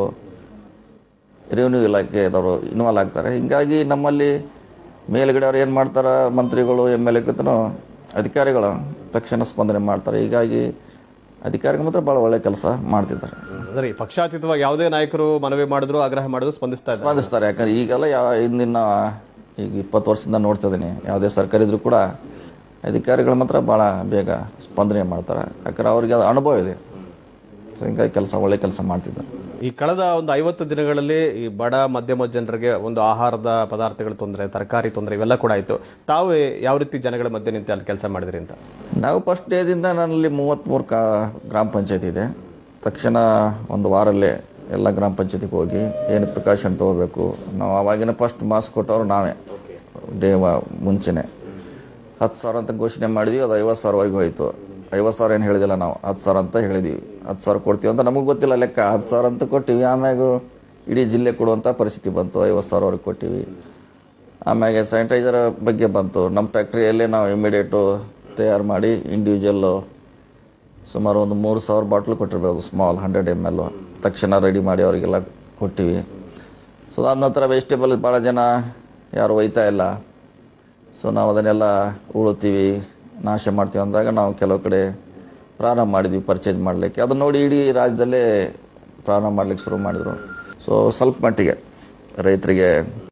[SPEAKER 2] ರೆವಿನ್ಯೂ ಇಲಾಖೆದವರು ಇನ್ವಾಲ್ವ್ ಆಗ್ತಾರೆ ಹೀಗಾಗಿ ನಮ್ಮಲ್ಲಿ ಮೇಲ್ಗಡೆ ಅವ್ರು ಏನು ಮಾಡ್ತಾರೆ ಮಂತ್ರಿಗಳು ಎಮ್ ಎಲ್ ಎ ಅಧಿಕಾರಿಗಳು ತಕ್ಷಣ ಸ್ಪಂದನೆ ಮಾಡ್ತಾರೆ ಹೀಗಾಗಿ ಅಧಿಕಾರಿಗಳು ಮಾತ್ರ ಭಾಳ ಒಳ್ಳೆ ಕೆಲಸ ಮಾಡ್ತಿದ್ದಾರೆ
[SPEAKER 1] ಅಂದ್ರೆ ಈ ಪಕ್ಷಾತೀತವಾಗಿ ಯಾವುದೇ ನಾಯಕರು ಮನವಿ ಮಾಡಿದ್ರು ಆಗ್ರಹ ಮಾಡಿದ್ರು ಸ್ಪಂದಿಸ್ತಾ ಇದ್ದಾರೆ
[SPEAKER 2] ಸ್ಪಂದಿಸ್ತಾರೆ ಯಾಕಂದ್ರೆ ಈಗೆಲ್ಲ ಯಾವ ಹಿಂದಿನ ಈಗ ಇಪ್ಪತ್ತು ವರ್ಷದಿಂದ ನೋಡ್ತಾ ಇದ್ದೀನಿ ಯಾವುದೇ ಸರ್ಕಾರ ಇದ್ರೂ ಕೂಡ ಅಧಿಕಾರಿಗಳು ಮಾತ್ರ ಭಾಳ ಬೇಗ ಸ್ಪಂದನೆ ಮಾಡ್ತಾರೆ ಯಾಕಂದ್ರೆ ಅವ್ರಿಗೆ ಅದು ಅನುಭವ ಇದೆ ಸೊ ಹಿಂಗಾಗಿ ಕೆಲಸ ಒಳ್ಳೆ ಕೆಲಸ ಮಾಡ್ತಿದ್ದಾರೆ
[SPEAKER 1] ಈ ಕಳೆದ ಒಂದು ಐವತ್ತು ದಿನಗಳಲ್ಲಿ ಈ ಬಡ ಮಧ್ಯಮ ಜನರಿಗೆ ಒಂದು ಆಹಾರದ ಪದಾರ್ಥಗಳ ತೊಂದರೆ ತರಕಾರಿ ತೊಂದರೆ ಇವೆಲ್ಲ ಕೂಡ ಆಯಿತು ತಾವು ಯಾವ ರೀತಿ ಜನಗಳ ಮಧ್ಯೆ ನಿಂತು ಅಲ್ಲಿ ಕೆಲಸ ಮಾಡಿದ್ರಿ ಅಂತ
[SPEAKER 2] ನಾವು ಫಸ್ಟ್ ಡೇದಿಂದ ನನ್ನಲ್ಲಿ ಮೂವತ್ತ್ಮೂರು ಕಾ ಗ್ರಾಮ ಪಂಚಾಯತಿ ಇದೆ ತಕ್ಷಣ ಒಂದು ವಾರಲ್ಲೇ ಎಲ್ಲ ಗ್ರಾಮ ಪಂಚಾಯತಿಗೆ ಹೋಗಿ ಏನು ಪ್ರಿಕಾಷನ್ ತೊಗೋಬೇಕು ನಾವು ಅವಾಗಿನ ಫಸ್ಟ್ ಮಾಸ್ಕ್ ಕೊಟ್ಟವರು ನಾವೇ ಡೇ ವ- ಮುಂಚೆನೆ ಹತ್ತು ಸಾವಿರ ಅಂತ ಘೋಷಣೆ ಮಾಡಿದ್ವಿ ಅದು ಐವತ್ತು ಸಾವಿರವರೆಗೂ ಹೋಯಿತು ಐವತ್ತು ಸಾವಿರ ಏನು ಹೇಳಿದಿಲ್ಲ ನಾವು ಹತ್ತು ಸಾವಿರ ಅಂತ ಹೇಳಿದ್ದೀವಿ ಹತ್ತು ಸಾವಿರ ಕೊಡ್ತೀವಿ ಅಂತ ನಮಗೆ ಗೊತ್ತಿಲ್ಲ ಲೆಕ್ಕ ಹತ್ತು ಸಾವಿರ ಅಂತ ಕೊಟ್ಟಿವಿ ಆಮ್ಯಾಗ ಇಡೀ ಜಿಲ್ಲೆ ಕೊಡುವಂಥ ಪರಿಸ್ಥಿತಿ ಬಂತು ಐವತ್ತು ಸಾವಿರವರೆಗೆ ಕೊಟ್ಟಿವಿ ಆಮ್ಯಾಗೆ ಸ್ಯಾನಿಟೈಸರ್ ಬಗ್ಗೆ ಬಂತು ನಮ್ಮ ಫ್ಯಾಕ್ಟ್ರಿಯಲ್ಲೇ ನಾವು ಇಮಿಡಿಯೇಟು ತಯಾರು ಮಾಡಿ ಇಂಡಿವಿಜುವಲ್ಲು ಸುಮಾರು ಒಂದು ಮೂರು ಸಾವಿರ ಬಾಟ್ಲು ಕೊಟ್ಟಿರ್ಬೋದು ಸ್ಮಾಲ್ ಹಂಡ್ರೆಡ್ ಎಮ್ ಎಲ್ ತಕ್ಷಣ ರೆಡಿ ಮಾಡಿ ಅವರಿಗೆಲ್ಲ ಕೊಟ್ಟಿವಿ ಸೊ ಅದ ನಂತರ ವೆಜಿಟೇಬಲ್ ಭಾಳ ಜನ ಯಾರು ಒಯ್ತಾ ಇಲ್ಲ ಸೊ ನಾವು ಅದನ್ನೆಲ್ಲ ಉಳುತ್ತೀವಿ ನಾಶ ಮಾಡ್ತೀವಿ ಅಂದಾಗ ನಾವು ಕೆಲವು ಕಡೆ ಪ್ರಾರಂಭ ಮಾಡಿದ್ವಿ ಪರ್ಚೇಸ್ ಮಾಡಲಿಕ್ಕೆ ಅದನ್ನ ನೋಡಿ ಇಡೀ ರಾಜ್ಯದಲ್ಲೇ ಪ್ರಾರಂಭ ಮಾಡ್ಲಿಕ್ಕೆ ಶುರು ಮಾಡಿದರು ಸೊ ಸ್ವಲ್ಪ ಮಟ್ಟಿಗೆ ರೈತರಿಗೆ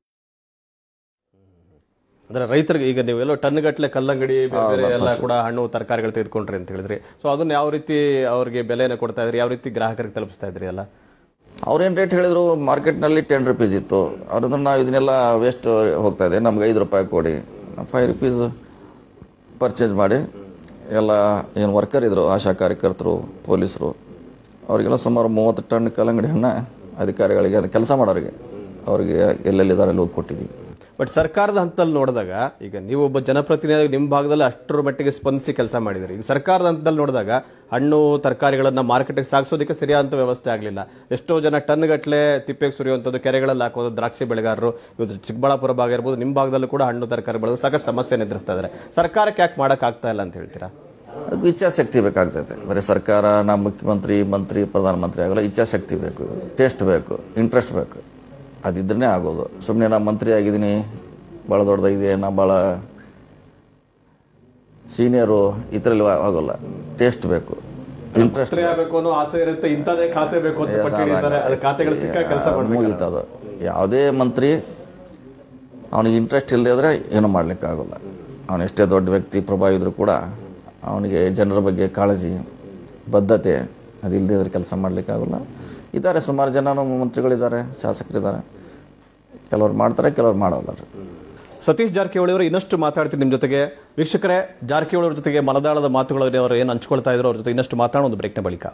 [SPEAKER 1] ಅಂದ್ರೆ ರೈತರಿಗೆ ಈಗ ನೀವೆಲ್ಲೋ ಟನ್ ಗಟ್ಟಲೆ ಕಲ್ಲಂಗಡಿ ಬೇರೆ ಬೇರೆ ಎಲ್ಲ ಕೂಡ ಹಣ್ಣು ತರಕಾರಿಗಳು ತೆಗೆದುಕೊಂಡ್ರಿ ಅಂತ ಹೇಳಿದ್ರಿ ಸೊ ಅದನ್ನ ಯಾವ ರೀತಿ ಅವ್ರಿಗೆ ಬೆಲೆನ ಕೊಡ್ತಾ ಇದ್ರಿ ಯಾವ ರೀತಿ ಗ್ರಾಹಕರಿಗೆ ತಲುಪಿಸ್ತಾ ಇದ್ರಿ ಅಲ್ಲ
[SPEAKER 2] ಅವ್ರೇನು ರೇಟ್ ಹೇಳಿದ್ರು ಮಾರ್ಕೆಟ್ನಲ್ಲಿ ಟೆನ್ ರುಪೀಸ್ ಇತ್ತು ಅದನ್ನು ನಾವು ಇದನ್ನೆಲ್ಲ ವೇಸ್ಟ್ ಹೋಗ್ತಾ ಇದೆ ನಮ್ಗೆ ಐದು ರೂಪಾಯಿ ಕೊಡಿ ಫೈವ್ ರುಪೀಸ್ ಪರ್ಚೇಸ್ ಮಾಡಿ ಎಲ್ಲ ಏನು ವರ್ಕರ್ ಇದ್ರು ಆಶಾ ಕಾರ್ಯಕರ್ತರು ಪೊಲೀಸರು ಅವರಿಗೆಲ್ಲ ಸುಮಾರು ಮೂವತ್ತು ಟನ್ ಕಲ್ಲಂಗಡಿ ಹಣ್ಣು ಅಧಿಕಾರಿಗಳಿಗೆ ಅದು ಕೆಲಸ ಮಾಡೋರಿಗೆ ಅವರಿಗೆ ಎಲ್ಲೆಲ್ಲಿದ್ದಾರೆ ಅಲ್ಲಿ ಹೋಗಿ ಕೊಟ್ಟಿದ್ದೀವಿ
[SPEAKER 1] ಬಟ್ ಸರ್ಕಾರದ ಹಂತದಲ್ಲಿ ನೋಡಿದಾಗ ಈಗ ನೀವು ಒಬ್ಬ ಜನಪ್ರತಿನಿಧಿ ನಿಮ್ಮ ಭಾಗದಲ್ಲಿ ಅಷ್ಟರ ಮಟ್ಟಿಗೆ ಸ್ಪಂದಿಸಿ ಕೆಲಸ ಮಾಡಿದ್ರಿ ಈಗ ಸರ್ಕಾರದ ಹಂತದಲ್ಲಿ ನೋಡಿದಾಗ ಹಣ್ಣು ತರಕಾರಿಗಳನ್ನ ಮಾರ್ಕೆಟ್ಗೆ ಸಾಗಿಸೋದಕ್ಕೆ ಸರಿಯಾದಂಥ ವ್ಯವಸ್ಥೆ ಆಗಲಿಲ್ಲ ಎಷ್ಟೋ ಜನ ಟನ್ ಗಟ್ಟಲೆ ತಿಪ್ಪೆಗೆ ಸುರಿಯುವಂಥದ್ದು ಕೆರೆಗಳಲ್ಲಿ ಹಾಕೋದು ದ್ರಾಕ್ಷಿ ಬೆಳೆಗಾರರು ಇವತ್ತು ಚಿಕ್ಕಬಳ್ಳಾಪುರ ಭಾಗ ಇರ್ಬೋದು ನಿಮ್ಮ ಭಾಗದಲ್ಲೂ ಕೂಡ ಹಣ್ಣು ತರಕಾರಿ ಬೆಳೆದು ಸಾಕಷ್ಟು ಸಮಸ್ಯೆ ಎದುರಿಸ್ತಾ ಇದ್ದಾರೆ ಸರ್ಕಾರಕ್ಕೆ ಯಾಕೆ ಮಾಡೋಕ್ಕಾಗ್ತಾ ಇಲ್ಲ ಅಂತ ಹೇಳ್ತೀರಾ
[SPEAKER 2] ಅದಕ್ಕೆ ಇಚ್ಛಾಶಕ್ತಿ ಬೇಕಾಗ್ತೈತೆ ಬರೀ ಸರ್ಕಾರ ನಮ್ಮ ಮುಖ್ಯಮಂತ್ರಿ ಮಂತ್ರಿ ಪ್ರಧಾನಮಂತ್ರಿ ಆಗಲ್ಲ ಇಚ್ಛಾಶಕ್ತಿ ಬೇಕು ಟೇಸ್ಟ್ ಬೇಕು ಇಂಟ್ರೆಸ್ಟ್ ಬೇಕು ಅದಿದ್ರೇ ಆಗೋದು ಸುಮ್ಮನೆ ನಾನು ಮಂತ್ರಿ ಆಗಿದ್ದೀನಿ ಭಾಳ ದೊಡ್ಡದಾಗಿದೆ ನಾ ಭಾಳ ಸೀನಿಯರು ಇದರಲ್ಲಿ ಆಗೋಲ್ಲ ಟೇಸ್ಟ್ ಬೇಕು ಇಂಟ್ರೆಸ್ಟ್
[SPEAKER 1] ಮಂತ್ರಿ ಆಗಬೇಕು ಅನ್ನೋ ಆಸೆ ಇರುತ್ತೆ ಇಂಥದೇ ಖಾತೆ ಬೇಕು ಅಂತ ಪಟ್ಟಿ ಹಿಡಿತಾರೆ ಅದು ಖಾತೆಗಳು ಸಿಕ್ಕ ಕೆಲಸ ಮಾಡಬೇಕು
[SPEAKER 2] ಮುಗೀತದು ಯಾವುದೇ ಮಂತ್ರಿ ಅವನಿಗೆ ಇಂಟ್ರೆಸ್ಟ್ ಇಲ್ಲದೆ ಇದ್ರೆ ಏನೂ ಮಾಡಲಿಕ್ಕಾಗಲ್ಲ ಅವನು ಎಷ್ಟೇ ದೊಡ್ಡ ವ್ಯಕ್ತಿ ಪ್ರಭಾವ ಇದ್ರೂ ಕೂಡ ಅವನಿಗೆ ಜನರ ಬಗ್ಗೆ ಕಾಳಜಿ ಬದ್ಧತೆ ಅದು ಇಲ್ಲದೆ ಇದ್ರೆ ಕೆಲಸ ಮಾಡಲಿಕ್ಕಾಗಲ್ಲ ಇದ್ದಾರೆ ಸುಮಾರು ಜನ ನಮ್ಮ ಮಂತ್ರಿಗಳಿದ್ದಾರೆ ಶಾಸಕರಿದ್ದಾರೆ ಕೆಲವ್ರು ಮಾಡ್ತಾರೆ ಕೆಲವ್ರು ಮಾಡೋಲ್ಲ
[SPEAKER 1] ಸತೀಶ್ ಜಾರಕಿಹೊಳಿ ಅವರು ಇನ್ನಷ್ಟು ಮಾತಾಡ್ತೀನಿ ನಿಮ್ಮ ಜೊತೆಗೆ ವೀಕ್ಷಕರೇ ಜಾರಕಿಹೊಳಿ ಅವ್ರ ಜೊತೆಗೆ ಮನದಾಳದ ಮಾತುಗಳು ಅವರು ಏನು ಹಂಚ್ಕೊಳ್ತಾ ಇದ್ರು ಅವ್ರ ಜೊತೆ ಇನ್ನಷ್ಟು ಮಾತಾಡೋ ಒಂದು ಬ್ರೇಕ್ನ ಬಳಿಕ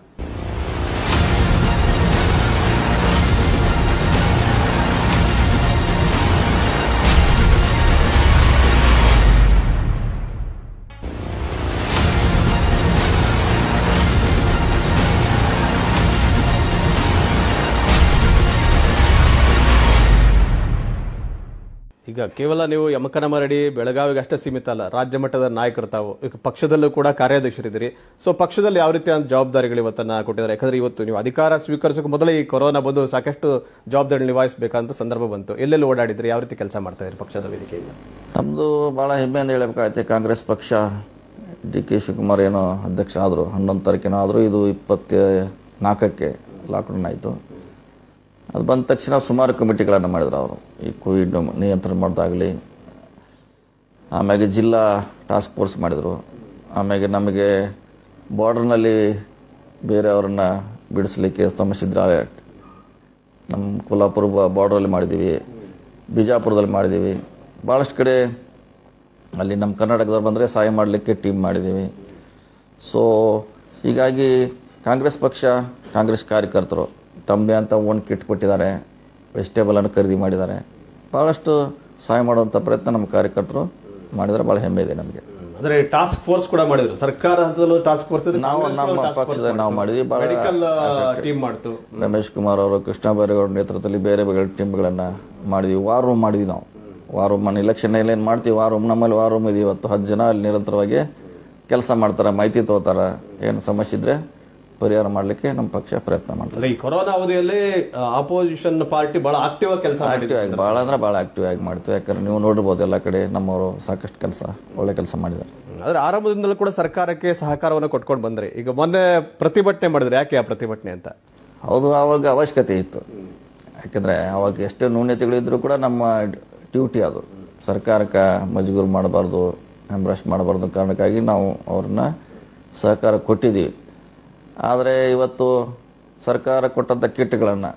[SPEAKER 1] ಈಗ ಕೇವಲ ನೀವು ಯಮಕನಮರಡಿ ಬೆಳಗಾವಿಗೆ ಅಷ್ಟೇ ಸೀಮಿತ ಅಲ್ಲ ರಾಜ್ಯ ಮಟ್ಟದ ನಾಯಕರು ತಾವು ಈಗ ಪಕ್ಷದಲ್ಲೂ ಕೂಡ ಕಾರ್ಯಾಧ್ಯಕ್ಷರಿದ್ದೀರಿ ಸೊ ಪಕ್ಷದಲ್ಲಿ ಯಾವ ರೀತಿಯ ಜವಾಬ್ದಾರಿಗಳು ಇವತ್ತನ್ನ ಕೊಟ್ಟಿದ್ದಾರೆ ಯಾಕಂದ್ರೆ ಇವತ್ತು ನೀವು ಅಧಿಕಾರ ಸ್ವೀಕರಿಸೋಕೆ ಮೊದಲೇ ಈ ಕೊರೋನಾ ಬಂದು ಸಾಕಷ್ಟು ಜವಾಬ್ದಾರಿ ನಿಭಾಯಿಸಬೇಕಂತ ಸಂದರ್ಭ ಬಂತು ಎಲ್ಲೆಲ್ಲಿ ಓಡಾಡಿದ್ರಿ ಯಾವ ರೀತಿ ಕೆಲಸ ಮಾಡ್ತಾ ಇದ್ರಿ ಪಕ್ಷದ ವೇದಿಕೆಯಿಂದ
[SPEAKER 2] ನಮ್ಮದು ಭಾಳ ಹೆಮ್ಮೆಯಿಂದ ಹೇಳಬೇಕಾಗತ್ತೆ ಕಾಂಗ್ರೆಸ್ ಪಕ್ಷ ಡಿ ಕೆ ಶಿವಕುಮಾರ್ ಏನೋ ಅಧ್ಯಕ್ಷ ಆದರು ಹನ್ನೊಂದು ತಾರೀಕಿನ ಆದರೂ ಇದು ಇಪ್ಪತ್ತ ನಾಲ್ಕಕ್ಕೆ ಲಾಕ್ಡೌನ್ ಆಯಿತು ಅದು ಬಂದ ತಕ್ಷಣ ಸುಮಾರು ಕಮಿಟಿಗಳನ್ನು ಮಾಡಿದ್ರು ಅವರು ಈ ಕೋವಿಡ್ ನಿಯಂತ್ರಣ ಮಾಡೋದಾಗಲಿ ಆಮ್ಯಾಗೆ ಜಿಲ್ಲಾ ಟಾಸ್ಕ್ ಫೋರ್ಸ್ ಮಾಡಿದರು ಆಮ್ಯಾಗೆ ನಮಗೆ ಬಾರ್ಡರ್ನಲ್ಲಿ ಬೇರೆಯವ್ರನ್ನ ಬಿಡಿಸ್ಲಿಕ್ಕೆ ಸಮಸ್ಯೆ ನಮ್ಮ ಕೊಲ್ಹಾಪುರ ಬಾರ್ಡ್ರಲ್ಲಿ ಮಾಡಿದ್ದೀವಿ ಬಿಜಾಪುರದಲ್ಲಿ ಮಾಡಿದ್ದೀವಿ ಭಾಳಷ್ಟು ಕಡೆ ಅಲ್ಲಿ ನಮ್ಮ ಕರ್ನಾಟಕದವ್ರು ಬಂದರೆ ಸಹಾಯ ಮಾಡಲಿಕ್ಕೆ ಟೀಮ್ ಮಾಡಿದ್ದೀವಿ ಸೊ ಹೀಗಾಗಿ ಕಾಂಗ್ರೆಸ್ ಪಕ್ಷ ಕಾಂಗ್ರೆಸ್ ಕಾರ್ಯಕರ್ತರು ತಮ್ಮದೇ ಅಂತ ಓನ್ ಕಿಟ್ ಕೊಟ್ಟಿದ್ದಾರೆ ವೆಜಿಟೇಬಲನ್ನು ಖರೀದಿ ಮಾಡಿದ್ದಾರೆ ಭಾಳಷ್ಟು ಸಹಾಯ ಮಾಡುವಂಥ ಪ್ರಯತ್ನ ನಮ್ಮ ಕಾರ್ಯಕರ್ತರು ಮಾಡಿದರೆ ಭಾಳ ಹೆಮ್ಮೆ ಇದೆ ನಮಗೆ
[SPEAKER 1] ಅಂದ್ರೆ ಟಾಸ್ಕ್ ಫೋರ್ಸ್ ಕೂಡ ಮಾಡಿದ್ರು ಸರ್ಕಾರ ಹಂತದಲ್ಲೂ ಟಾಸ್ಕ್ ಫೋರ್ಸ್
[SPEAKER 2] ನಾವು ನಮ್ಮ ಪಕ್ಷದ ನಾವು ಮಾಡಿದ್ವಿ ಭಾಳ
[SPEAKER 1] ಮೆಡಿಕಲ್ ಟೀಮ್ ಮಾಡ್ತು
[SPEAKER 2] ರಮೇಶ್ ಕುಮಾರ್ ಅವರು ಕೃಷ್ಣ ಬೈರೇಗೌಡ ನೇತೃತ್ವದಲ್ಲಿ ಬೇರೆ ಬೇರೆ ಟೀಮ್ಗಳನ್ನು ಮಾಡಿದ್ವಿ ವಾರ್ ರೂಮ್ ಮಾಡಿದ್ವಿ ನಾವು ವಾರ್ ರೂಮ್ ಇಲೆಕ್ಷನ್ ಏನು ಮಾಡ್ತೀವಿ ವಾರ್ ರೂಮ್ ನಮ್ಮಲ್ಲಿ ವಾರ್ ರೂಮ್ ಇದೆ ಇವತ್ತು ಹತ್ತು ಜನ ಅಲ್ಲಿ ನಿರಂತರವಾಗಿ ಕೆಲಸ ಮಾಡ್ತಾರೆ ಮಾಹಿತಿ ತಗೋತಾರೆ ಏನು ಸಮಸ್ಯೆ ಇದ್ದರೆ ಪರಿಹಾರ ಮಾಡಲಿಕ್ಕೆ ನಮ್ಮ ಪಕ್ಷ ಪ್ರಯತ್ನ ಮಾಡ್ತಾರೆ
[SPEAKER 1] ಅಂದ್ರೆ ಈ ಕೊರೋನಾ ಅವಧಿಯಲ್ಲಿ ಆಪೋಸಿಷನ್ ಪಾರ್ಟಿ ಬಹಳ ಆಕ್ಟಿವ್ ಆಗಿ ಕೆಲಸ ಮಾಡಿದ್ರು
[SPEAKER 2] ಆಕ್ಟಿವ್ ಆಗಿ ಭಾಳ ಅಂದ್ರೆ ಭಾಳ ಆಕ್ಟಿವ್ ಆಗಿ ಮಾಡ್ತೀವಿ ಯಾಕಂದ್ರೆ ನೀವು ನೋಡಿರ್ಬೋದು ಎಲ್ಲ ಕಡೆ ನಮ್ಮವರು ಸಾಕಷ್ಟು ಕೆಲಸ ಒಳ್ಳೆ ಕೆಲಸ ಮಾಡಿದ್ದಾರೆ
[SPEAKER 1] ಆದ್ರೆ ಆರಂಭದಿಂದಲೂ ಕೂಡ ಸರ್ಕಾರಕ್ಕೆ ಸಹಕಾರವನ್ನು ಕೊಟ್ಕೊಂಡು ಬಂದ್ರಿ ಈಗ ಮೊನ್ನೆ ಪ್ರತಿಭಟನೆ ಮಾಡಿದ್ರೆ ಯಾಕೆ ಆ ಪ್ರತಿಭಟನೆ ಅಂತ
[SPEAKER 2] ಹೌದು ಆವಾಗ ಅವಶ್ಯಕತೆ ಇತ್ತು ಯಾಕೆಂದರೆ ಅವಾಗ ಎಷ್ಟೇ ನ್ಯೂನ್ಯತೆಗಳಿದ್ರೂ ಕೂಡ ನಮ್ಮ ಡ್ಯೂಟಿ ಅದು ಸರ್ಕಾರಕ್ಕೆ ಮಜಗೂರು ಮಾಡಬಾರ್ದು ಎಂಬ್ರಷ್ ಮಾಡಬಾರ್ದು ಕಾರಣಕ್ಕಾಗಿ ನಾವು ಅವ್ರನ್ನ ಸಹಕಾರ ಕೊಟ್ಟಿದ್ದೀವಿ ಆದರೆ ಇವತ್ತು ಸರ್ಕಾರ ಕೊಟ್ಟಂಥ ಕಿಟ್ಗಳನ್ನು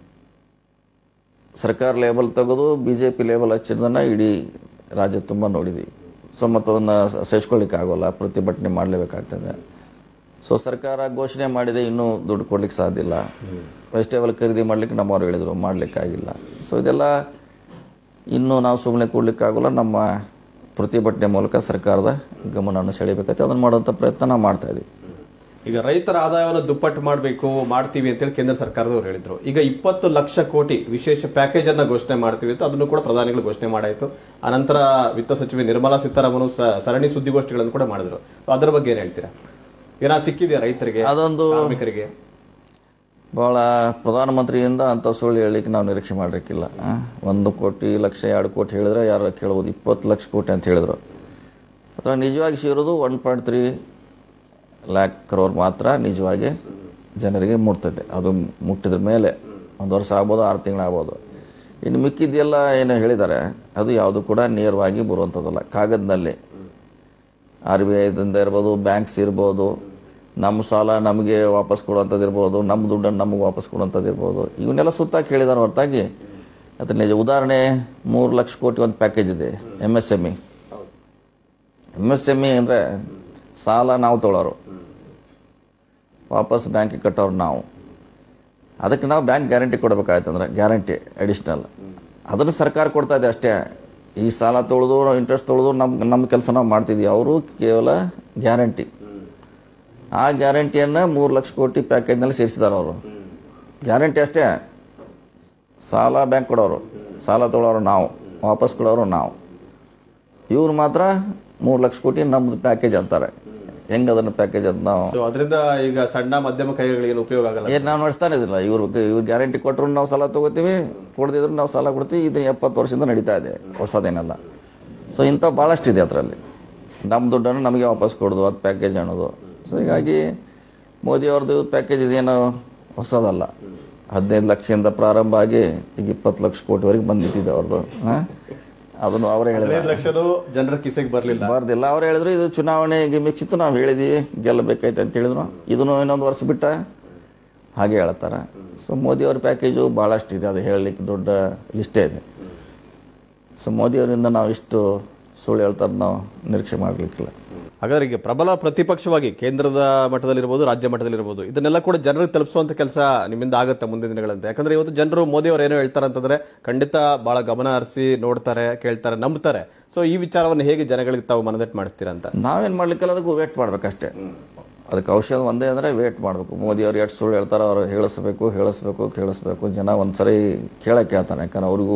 [SPEAKER 2] ಸರ್ಕಾರ ಲೇಬಲ್ ತೆಗೆದು ಬಿ ಜೆ ಪಿ ಲೇಬಲ್ ಹಚ್ಚಿದ್ದನ್ನು ಇಡೀ ರಾಜ್ಯ ತುಂಬ ನೋಡಿದ್ದೀವಿ ಸೊ ಮತ್ತು ಅದನ್ನು ಸಹಿಸ್ಕೊಳ್ಳಿಕ್ಕೆ ಆಗೋಲ್ಲ ಪ್ರತಿಭಟನೆ ಮಾಡಲೇಬೇಕಾಗ್ತದೆ ಸೊ ಸರ್ಕಾರ ಘೋಷಣೆ ಮಾಡಿದೆ ಇನ್ನೂ ದುಡ್ಡು ಕೊಡ್ಲಿಕ್ಕೆ ಸಾಧ್ಯ ಇಲ್ಲ ವೆಜಿಟೇಬಲ್ ಖರೀದಿ ಮಾಡ್ಲಿಕ್ಕೆ ನಮ್ಮವ್ರು ಹೇಳಿದರು ಮಾಡಲಿಕ್ಕಾಗಿಲ್ಲ ಸೊ ಇದೆಲ್ಲ ಇನ್ನೂ ನಾವು ಸುಮ್ಮನೆ ಕೊಡ್ಲಿಕ್ಕಾಗೋಲ್ಲ ನಮ್ಮ ಪ್ರತಿಭಟನೆ ಮೂಲಕ ಸರ್ಕಾರದ ಗಮನವನ್ನು ಸೆಳಿಬೇಕಾಗ್ತದೆ ಅದನ್ನು ಮಾಡುವಂಥ ಪ್ರಯತ್ನ ನಾವು ಮಾಡ್ತಾ ಇದ್ದೀವಿ
[SPEAKER 1] ಈಗ ರೈತರ ಆದಾಯವನ್ನು ದುಪ್ಪಟ್ಟು ಮಾಡಬೇಕು ಮಾಡ್ತೀವಿ ಅಂತೇಳಿ ಕೇಂದ್ರ ಸರ್ಕಾರದವರು ಹೇಳಿದ್ರು ಈಗ ಇಪ್ಪತ್ತು ಲಕ್ಷ ಕೋಟಿ ವಿಶೇಷ ಪ್ಯಾಕೇಜ್ ಅನ್ನ ಘೋಷಣೆ ಮಾಡ್ತೀವಿ ಅಂತ ಅದನ್ನು ಕೂಡ ಪ್ರಧಾನಿಗಳು ಘೋಷಣೆ ಮಾಡಾಯಿತು ಅನಂತರ ವಿತ್ತ ಸಚಿವೆ ನಿರ್ಮಲಾ ಸೀತಾರಾಮನ್ ಸ- ಸರಣಿ ಸುದ್ದಿಗೋಷ್ಠಿಗಳನ್ನು ಕೂಡ ಮಾಡಿದ್ರು So ಅದರ ಬಗ್ಗೆ ಏನ್ ಹೇಳ್ತೀರಾ ಏನಾ ಸಿಕ್ಕಿದೆಯಾ ರೈತರಿಗೆ
[SPEAKER 2] ಅದೊಂದು
[SPEAKER 1] ಕಾರ್ಮಿಕರಿಗೆ
[SPEAKER 2] ಭಾಳ ಪ್ರಧಾನಮಂತ್ರಿಯಿಂದ ಅಂಥ ಸುಳ್ಳು ಹೇಳಲಿಕ್ಕೆ ನಾವು ನಿರೀಕ್ಷೆ ಮಾಡಲಿಕ್ಕಿಲ್ಲ ಆ? ಒಂದು ಕೋಟಿ ಲಕ್ಷ ಎರಡು ಕೋಟಿ ಹೇಳಿದ್ರೆ ಯಾರು ಕೇಳ್ಬೋದು ಇಪ್ಪತ್ತು ಲಕ್ಷ ಕೋಟಿ ಅಂತ ಹೇಳಿದರು ಅಥವಾ ನಿಜವಾಗಿ ಸೇರೋದು one point three lakh crore ಮಾತ್ರ ನಿಜವಾಗಿ ಜನರಿಗೆ ಮುಟ್ತದೆ ಅದು ಮುಟ್ಟಿದ ಮೇಲೆ ಒಂದು ವರ್ಷ ಆಗ್ಬೋದು ಆರು ತಿಂಗಳಾಗ್ಬೋದು ಇನ್ನು ಮಿಕ್ಕಿದ್ದೆಲ್ಲ ಏನು ಹೇಳಿದ್ದಾರೆ ಅದು ಯಾವುದು ಕೂಡ ನೇರವಾಗಿ ಬರುವಂಥದ್ದಲ್ಲ ಕಾಗದದಲ್ಲಿ ಆರ್ ಬಿ ಐದಿಂದ ಇರ್ಬೋದು ಬ್ಯಾಂಕ್ಸ್ ಇರ್ಬೋದು ನಮ್ಮ ಸಾಲ ನಮಗೆ ವಾಪಸ್ ಕೊಡುವಂಥದ್ದು ಇರ್ಬೋದು ನಮ್ಮ ದುಡ್ಡನ್ನು ನಮಗೆ ವಾಪಸ್ ಕೊಡುವಂಥದ್ದು ಇರ್ಬೋದು ಇವನ್ನೆಲ್ಲ ಸುತ್ತಾಕಿ ಹೇಳಿದಾರೆ ಹೊರತಾಗಿ ಅದ್ರ ನಿಜ ಉದಾಹರಣೆ ಮೂರು ಲಕ್ಷ ಕೋಟಿ ಒಂದು ಪ್ಯಾಕೇಜ್ ಇದೆ M S M E M S M E ಅಂದರೆ ಸಾಲ ನಾವು ತೊಗೊಳೋರು ವಾಪಸ್ ಬ್ಯಾಂಕಿಗೆ ಕಟ್ಟೋರು ನಾವು ಅದಕ್ಕೆ ನಾವು ಬ್ಯಾಂಕ್ ಗ್ಯಾರಂಟಿ ಕೊಡಬೇಕಾಯ್ತಂದ್ರೆ ಗ್ಯಾರಂಟಿ ಅಡಿಷ್ನಲ್ ಅದನ್ನು ಸರ್ಕಾರ ಕೊಡ್ತಾ ಇದೆ ಅಷ್ಟೇ ಈ ಸಾಲ ತೊಳೆದು ಇಂಟ್ರೆಸ್ಟ್ ತೊಳೆದು ನಮ್ಮ ನಮ್ಮ ಕೆಲಸ ನಾವು ಮಾಡ್ತಿದ್ವಿ ಅವರು ಕೇವಲ ಗ್ಯಾರಂಟಿ ಆ ಗ್ಯಾರಂಟಿಯನ್ನು ಮೂರು ಲಕ್ಷ ಕೋಟಿ ಪ್ಯಾಕೇಜ್ನಲ್ಲಿ ಸೇರಿಸಿದ್ದಾರೆ ಅವರು ಗ್ಯಾರಂಟಿ ಅಷ್ಟೇ ಸಾಲ ಬ್ಯಾಂಕ್ ಕೊಡೋರು ಸಾಲ ತೊಗೊಳೋರು ನಾವು ವಾಪಸ್ ಕೊಡೋರು ನಾವು ಇವ್ರು ಮಾತ್ರ ಮೂರು ಲಕ್ಷ ಕೋಟಿ ನಮ್ಮದು ಪ್ಯಾಕೇಜ್ ಅಂತಾರೆ ಹೆಂಗೆ ಅದನ್ನು ಪ್ಯಾಕೇಜ್ ಅಂತ ನಾವು
[SPEAKER 1] ಸೊ ಅದರಿಂದ ಈಗ ಸಣ್ಣ ಮಧ್ಯಮ ಕೈಗಳಿಗೆ ಉಪಯೋಗ ಆಗಲ್ಲ
[SPEAKER 2] ಏನು ನಾವು ನಡೆಸ್ತಾನೆ ಇದಿಲ್ಲ ಇವ್ರು ಇವ್ರು ಗ್ಯಾರಂಟಿ ಕೊಟ್ಟರು ನಾವು ಸಾಲ ತೊಗೋತೀವಿ ಕೊಡದಿದ್ರು ನಾವು ಸಾಲ ಕೊಡ್ತೀವಿ ಇದನ್ನ ಎಪ್ಪತ್ತು ವರ್ಷದಿಂದ ನಡೀತಾ ಇದೆ ಹೊಸದೇನಲ್ಲ ಸೊ ಇಂಥ ಭಾಳಷ್ಟು ಇದೆ ಅದರಲ್ಲಿ ನಮ್ಮ ದುಡ್ಡನ್ನು ನಮಗೆ ವಾಪಸ್ ಕೊಡೋದು ಅದು ಪ್ಯಾಕೇಜ್ ಅನ್ನೋದು ಸೊ ಹೀಗಾಗಿ ಮೋದಿ ಅವ್ರದ್ದು ಪ್ಯಾಕೇಜ್ ಇದೇನು ಹೊಸದಲ್ಲ ಹದಿನೈದು ಲಕ್ಷದಿಂದ ಪ್ರಾರಂಭ ಆಗಿ ಈಗ ಇಪ್ಪತ್ತು ಲಕ್ಷ ಕೋಟಿವರೆಗೆ ಬಂದು ನಿಂತಿದೆ ಅವ್ರದ್ದು ಹಾಂ ಅದನ್ನು ಅವರೇ ಹೇಳಿದ್ರು
[SPEAKER 1] ಹದಿನೈದು ಲಕ್ಷನು ಜನರ ಕಿಸೆಗೆ ಬರ್ಲಿಲ್ಲ
[SPEAKER 2] ಬರ್ದಿಲ್ಲ ಅವ್ರು ಹೇಳಿದ್ರು ಇದು ಚುನಾವಣೆಗೆ ಮಿಕ್ಕಿತ್ತು ನಾವು ಹೇಳಿದ್ವಿ ಗೆಲ್ಲಬೇಕೈತೆ ಅಂತ ಹೇಳಿದ್ರು ಇದನ್ನು ಇನ್ನೊಂದು ವರ್ಷ ಬಿಟ್ಟ ಹಾಗೆ ಹೇಳ್ತಾರೆ ಸೊ ಮೋದಿ ಅವ್ರ ಪ್ಯಾಕೇಜು ಭಾಳಷ್ಟಿದೆ ಅದು ಹೇಳಲಿಕ್ಕೆ ದೊಡ್ಡ ಲಿಸ್ಟೇ ಇದೆ ಸೊ ಮೋದಿಯವರಿಂದ ನಾವು ಇಷ್ಟು ಸುಳ್ಳು ಹೇಳ್ತಾರೆ ನಾವು ನಿರೀಕ್ಷೆ ಮಾಡಲಿಕ್ಕಿಲ್ಲ
[SPEAKER 1] ಹಾಗಾದ್ರೆ ಈಗ ಪ್ರಬಲ ಪ್ರತಿಪಕ್ಷವಾಗಿ ಕೇಂದ್ರದ ಮಟ್ಟದಲ್ಲಿರ್ಬೋದು ರಾಜ್ಯ ಮಟ್ಟದಲ್ಲಿರ್ಬೋದು ಇದನ್ನೆಲ್ಲ ಕೂಡ ಜನರಿಗೆ ತಲುಪಿಸುವಂತ ಕೆಲಸ ನಿಮ್ಮಿಂದ ಆಗುತ್ತೆ ಮುಂದಿನ ದಿನಗಳಂತೆ ಯಾಕಂದ್ರೆ ಇವತ್ತು ಜನರು ಮೋದಿ ಅವರು ಏನೋ ಹೇಳ್ತಾರೆ ಅಂತಂದ್ರೆ ಖಂಡಿತ ಬಹಳ ಗಮನ ಹರಿಸಿ ನೋಡ್ತಾರೆ ಕೇಳ್ತಾರೆ ನಂಬ್ತಾರೆ ಸೊ ಈ ವಿಚಾರವನ್ನು ಹೇಗೆ ಜನಗಳಿಗೆ ತಾವು ಮನದಟ್ಟು ಮಾಡಿಸ್ತೀರಾ ಅಂತ
[SPEAKER 2] ನಾವೇನು ಮಾಡ್ಲಿಕ್ಕಿಲ್ಲ ಅದಕ್ಕೂ ವೇಟ್ ಮಾಡ್ಬೇಕಷ್ಟೇ ಅದಕ್ಕೆ ಔಷಧ ಒಂದೇ ಅಂದರೆ ವೇಟ್ ಮಾಡಬೇಕು ಮೋದಿ ಅವ್ರು ಎಷ್ಟು ಸುಳ್ಳು ಹೇಳ್ತಾರೆ ಅವ್ರು ಹೇಳಿಸ್ಬೇಕು ಹೇಳಿಸ್ಬೇಕು ಕೇಳಿಸ್ಬೇಕು ಜನ ಒಂದ್ಸರಿ ಕೇಳಕ್ಕೆ ಹೇಳ್ತಾರೆ ಯಾಕಂದ್ರೆ ಅವ್ರಿಗೂ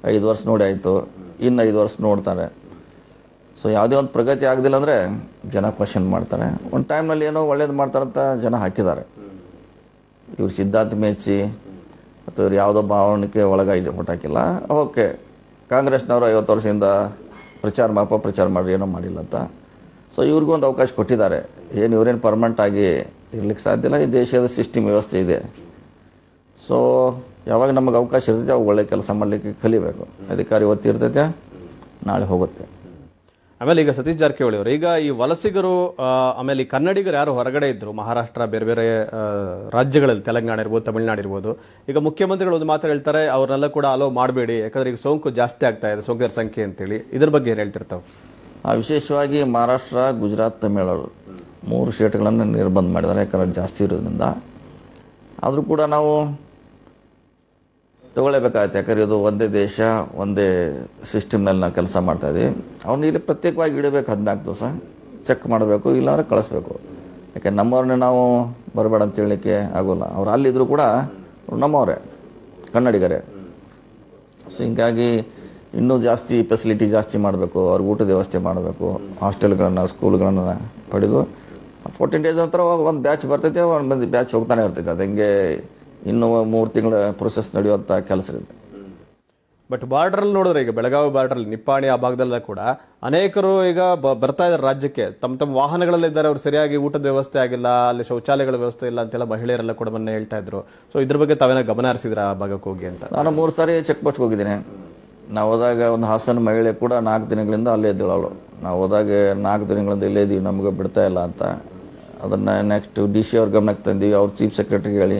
[SPEAKER 2] ಐದು ವರ್ಷ ನೋಡಿ ಆಯಿತು ಇನ್ನು ಐದು ವರ್ಷ ನೋಡ್ತಾರೆ ಸೊ ಯಾವುದೇ ಒಂದು ಪ್ರಗತಿ ಆಗದಿಲ್ಲ ಅಂದರೆ ಜನ ಕ್ವಶನ್ ಮಾಡ್ತಾರೆ ಒಂದು ಟೈಮ್ನಲ್ಲಿ ಏನೋ ಒಳ್ಳೇದು ಮಾಡ್ತಾರಂತ ಜನ ಹಾಕಿದ್ದಾರೆ ಇವ್ರು ಸಿದ್ಧಾಂತ ಮೆಚ್ಚಿ ಅಥವಾ ಇವ್ರು ಯಾವುದೋ ಭಾವನೆಗೆ ಒಳಗಾಗಿ ಓಟ್ ಹಾಕಿಲ್ಲ ಓಕೆ ಕಾಂಗ್ರೆಸ್ನವರು ಐವತ್ತು ವರ್ಷದಿಂದ ಪ್ರಚಾರ ಮಾಪ ಪ್ರಚಾರ ಮಾಡಿ ಏನೋ ಮಾಡಿಲ್ಲ ಅಂತ ಸೊ ಇವ್ರಿಗೂ ಒಂದು ಅವಕಾಶ ಕೊಟ್ಟಿದ್ದಾರೆ ಏನು ಇವ್ರೇನು ಪರ್ಮನೆಂಟ್ ಆಗಿ ಇರ್ಲಿಕ್ಕೆ ಸಾಧ್ಯ ಇಲ್ಲ ಈ ದೇಶದ ಸಿಸ್ಟಮ್ ವ್ಯವಸ್ಥೆ ಇದೆ ಸೊ ಯಾವಾಗ ನಮಗೆ ಅವಕಾಶ ಇರ್ತೈತೆ ಅವಾಗ ಒಳ್ಳೆ ಕೆಲಸ ಮಾಡಲಿಕ್ಕೆ ಕಲಿಬೇಕು ಅಧಿಕಾರಿ ಇವತ್ತು ಇರ್ತೈತೆ ನಾಳೆ ಹೋಗುತ್ತೆ
[SPEAKER 1] ಆಮೇಲೆ ಈಗ ಸತೀಶ್ ಜಾರಕಿಹೊಳಿ ಅವರು ಈಗ ಈ ವಲಸಿಗರು ಆ, ಆಮೇಲೆ ಈ ಕನ್ನಡಿಗರು ಯಾರು ಹೊರಗಡೆ ಇದ್ರು ಮಹಾರಾಷ್ಟ್ರ ಬೇರೆ ಬೇರೆ ಆ, ರಾಜ್ಯಗಳಲ್ಲಿ ತೆಲಂಗಾಣ ಇರ್ಬೋದು ತಮಿಳುನಾಡು ಇರ್ಬೋದು ಈಗ ಮುಖ್ಯಮಂತ್ರಿಗಳು ಒಂದು ಮಾತು ಹೇಳ್ತಾರೆ ಅವ್ರನ್ನೆಲ್ಲ ಕೂಡ ಅಲೋ ಮಾಡಬೇಡಿ ಯಾಕಂದ್ರೆ ಈಗ ಸೋಂಕು ಜಾಸ್ತಿ ಆಗ್ತಾ ಇದೆ ಸೋಂಕಿತರ ಸಂಖ್ಯೆ ಅಂತೇಳಿ ಇದ್ರ ಬಗ್ಗೆ ಏನು ಹೇಳ್ತಿರ್ತಾವೆ
[SPEAKER 2] ಆ ವಿಶೇಷವಾಗಿ ಮಹಾರಾಷ್ಟ್ರ ಗುಜರಾತ್ ತಮಿಳುನಾಡು ಮೂರು ಸ್ಟೇಟ್ಗಳನ್ನು ನಿರ್ಬಂಧ ಮಾಡಿದ್ದಾರೆ ಯಾಕಂದ್ರೆ ಜಾಸ್ತಿ ಇರೋದ್ರಿಂದ ಆದರೂ ಕೂಡ ನಾವು ತಗೊಳ್ಳೇಬೇಕಾಗತ್ತೆ ಯಾಕಂದ್ರೆ ಇದು ಒಂದೇ ದೇಶ ಒಂದೇ ಸಿಸ್ಟಮ್ನಲ್ಲಿ ನಾವು ಕೆಲಸ ಮಾಡ್ತಾಯಿದ್ದೀವಿ ಅವ್ರನ್ನ ಇಲ್ಲಿ ಪ್ರತ್ಯೇಕವಾಗಿ ಇಡಬೇಕು ಹದಿನಾಲ್ಕು ದಿವಸ ಚೆಕ್ ಮಾಡಬೇಕು ಇಲ್ಲಾಂದ್ರೆ ಕಳಿಸ್ಬೇಕು ಯಾಕೆ ನಮ್ಮವ್ರನ್ನೇ ನಾವು ಬರಬೇಡ ಅಂತ ಹೇಳಲಿಕ್ಕೆ ಆಗೋಲ್ಲ ಅವ್ರು ಅಲ್ಲಿದ್ದರೂ ಕೂಡ ಅವ್ರು ನಮ್ಮವರೇ ಕನ್ನಡಿಗರೇ ಸೊ ಹಿಂಗಾಗಿ ಇನ್ನೂ ಜಾಸ್ತಿ ಫೆಸಿಲಿಟಿ ಜಾಸ್ತಿ ಮಾಡಬೇಕು ಅವ್ರಿಗೆ ಊಟದ ವ್ಯವಸ್ಥೆ ಮಾಡಬೇಕು ಹಾಸ್ಟೆಲ್ಗಳನ್ನು ಸ್ಕೂಲ್ಗಳನ್ನು ಪಡೆದು ಫೋರ್ಟೀನ್ ಡೇಸ್ ನಂತರ ಒಂದು ಬ್ಯಾಚ್ ಬರ್ತೈತೆ ಒಂದು ಮಂದಿ ಬ್ಯಾಚ್ ಹೋಗ್ತಾನೆ ಇರ್ತೈತೆ ಅದು ಹಿಂಗೆ ಇನ್ನೂ ಮೂರು ತಿಂಗಳ ಪ್ರೊಸೆಸ್ ನಡೆಯುವಂಥ ಕೆಲಸ ಇದೆ
[SPEAKER 1] ಬಟ್ ಬಾರ್ಡರಲ್ಲಿ ನೋಡಿದ್ರೆ ಈಗ ಬೆಳಗಾವಿ ಬಾರ್ಡರ್ ನಿಪ್ಪಾಣಿ ಆ ಭಾಗದಲ್ಲ ಕೂಡ ಅನೇಕರು ಈಗ ಬ- ಬರ್ತಾ ಇದ್ದಾರೆ ರಾಜ್ಯಕ್ಕೆ ತಮ್ಮ ತಮ್ಮ ವಾಹನಗಳಲ್ಲಿ ಇದ್ದಾರೆ ಅವ್ರು ಸರಿಯಾಗಿ ಊಟದ ವ್ಯವಸ್ಥೆ ಆಗಿಲ್ಲ ಅಲ್ಲಿ ಶೌಚಾಲಯಗಳ ವ್ಯವಸ್ಥೆ ಇಲ್ಲ ಅಂತೆಲ್ಲ ಮಹಿಳೆಯರೆಲ್ಲ ಕೂಡ ಮೊನ್ನೆ ಹೇಳ್ತಾ ಇದ್ರು ಸೊ ಇದ್ರ ಬಗ್ಗೆ ತಾವೇನೋ ಗಮನ ಹರಿಸಿದ್ರ ಆ ಭಾಗಕ್ಕೆ ಹೋಗಿ ಅಂತ
[SPEAKER 2] ನಾನು ಮೂರು ಸಾರಿ ಚೆಕ್ ಪೋಸ್ಟ್ಗೆ ಹೋಗಿದ್ದೀನಿ ನಾವು ಹೋದಾಗ ಒಂದು ಹಾಸನ ಮಹಿಳೆ ಕೂಡ ನಾಲ್ಕು ದಿನಗಳಿಂದ ಅಲ್ಲೇ ಇದ್ದಳು ನಾವು ಹೋದಾಗ ನಾಲ್ಕು ದಿನಗಳಿಂದ ಇಲ್ಲೇ ಇದ್ದೀವಿ ನಮಗೆ ಬಿಡ್ತಾ ಇಲ್ಲ ಅಂತ ಅದನ್ನು ನೆಕ್ಸ್ಟ್ ಡಿ ಸಿ ಅವ್ರ ಗಮನಕ್ಕೆ ತಂದೀವಿ ಅವ್ರ ಚೀಫ್ ಸೆಕ್ರೆಟರಿಗೆ ಹೇಳಿ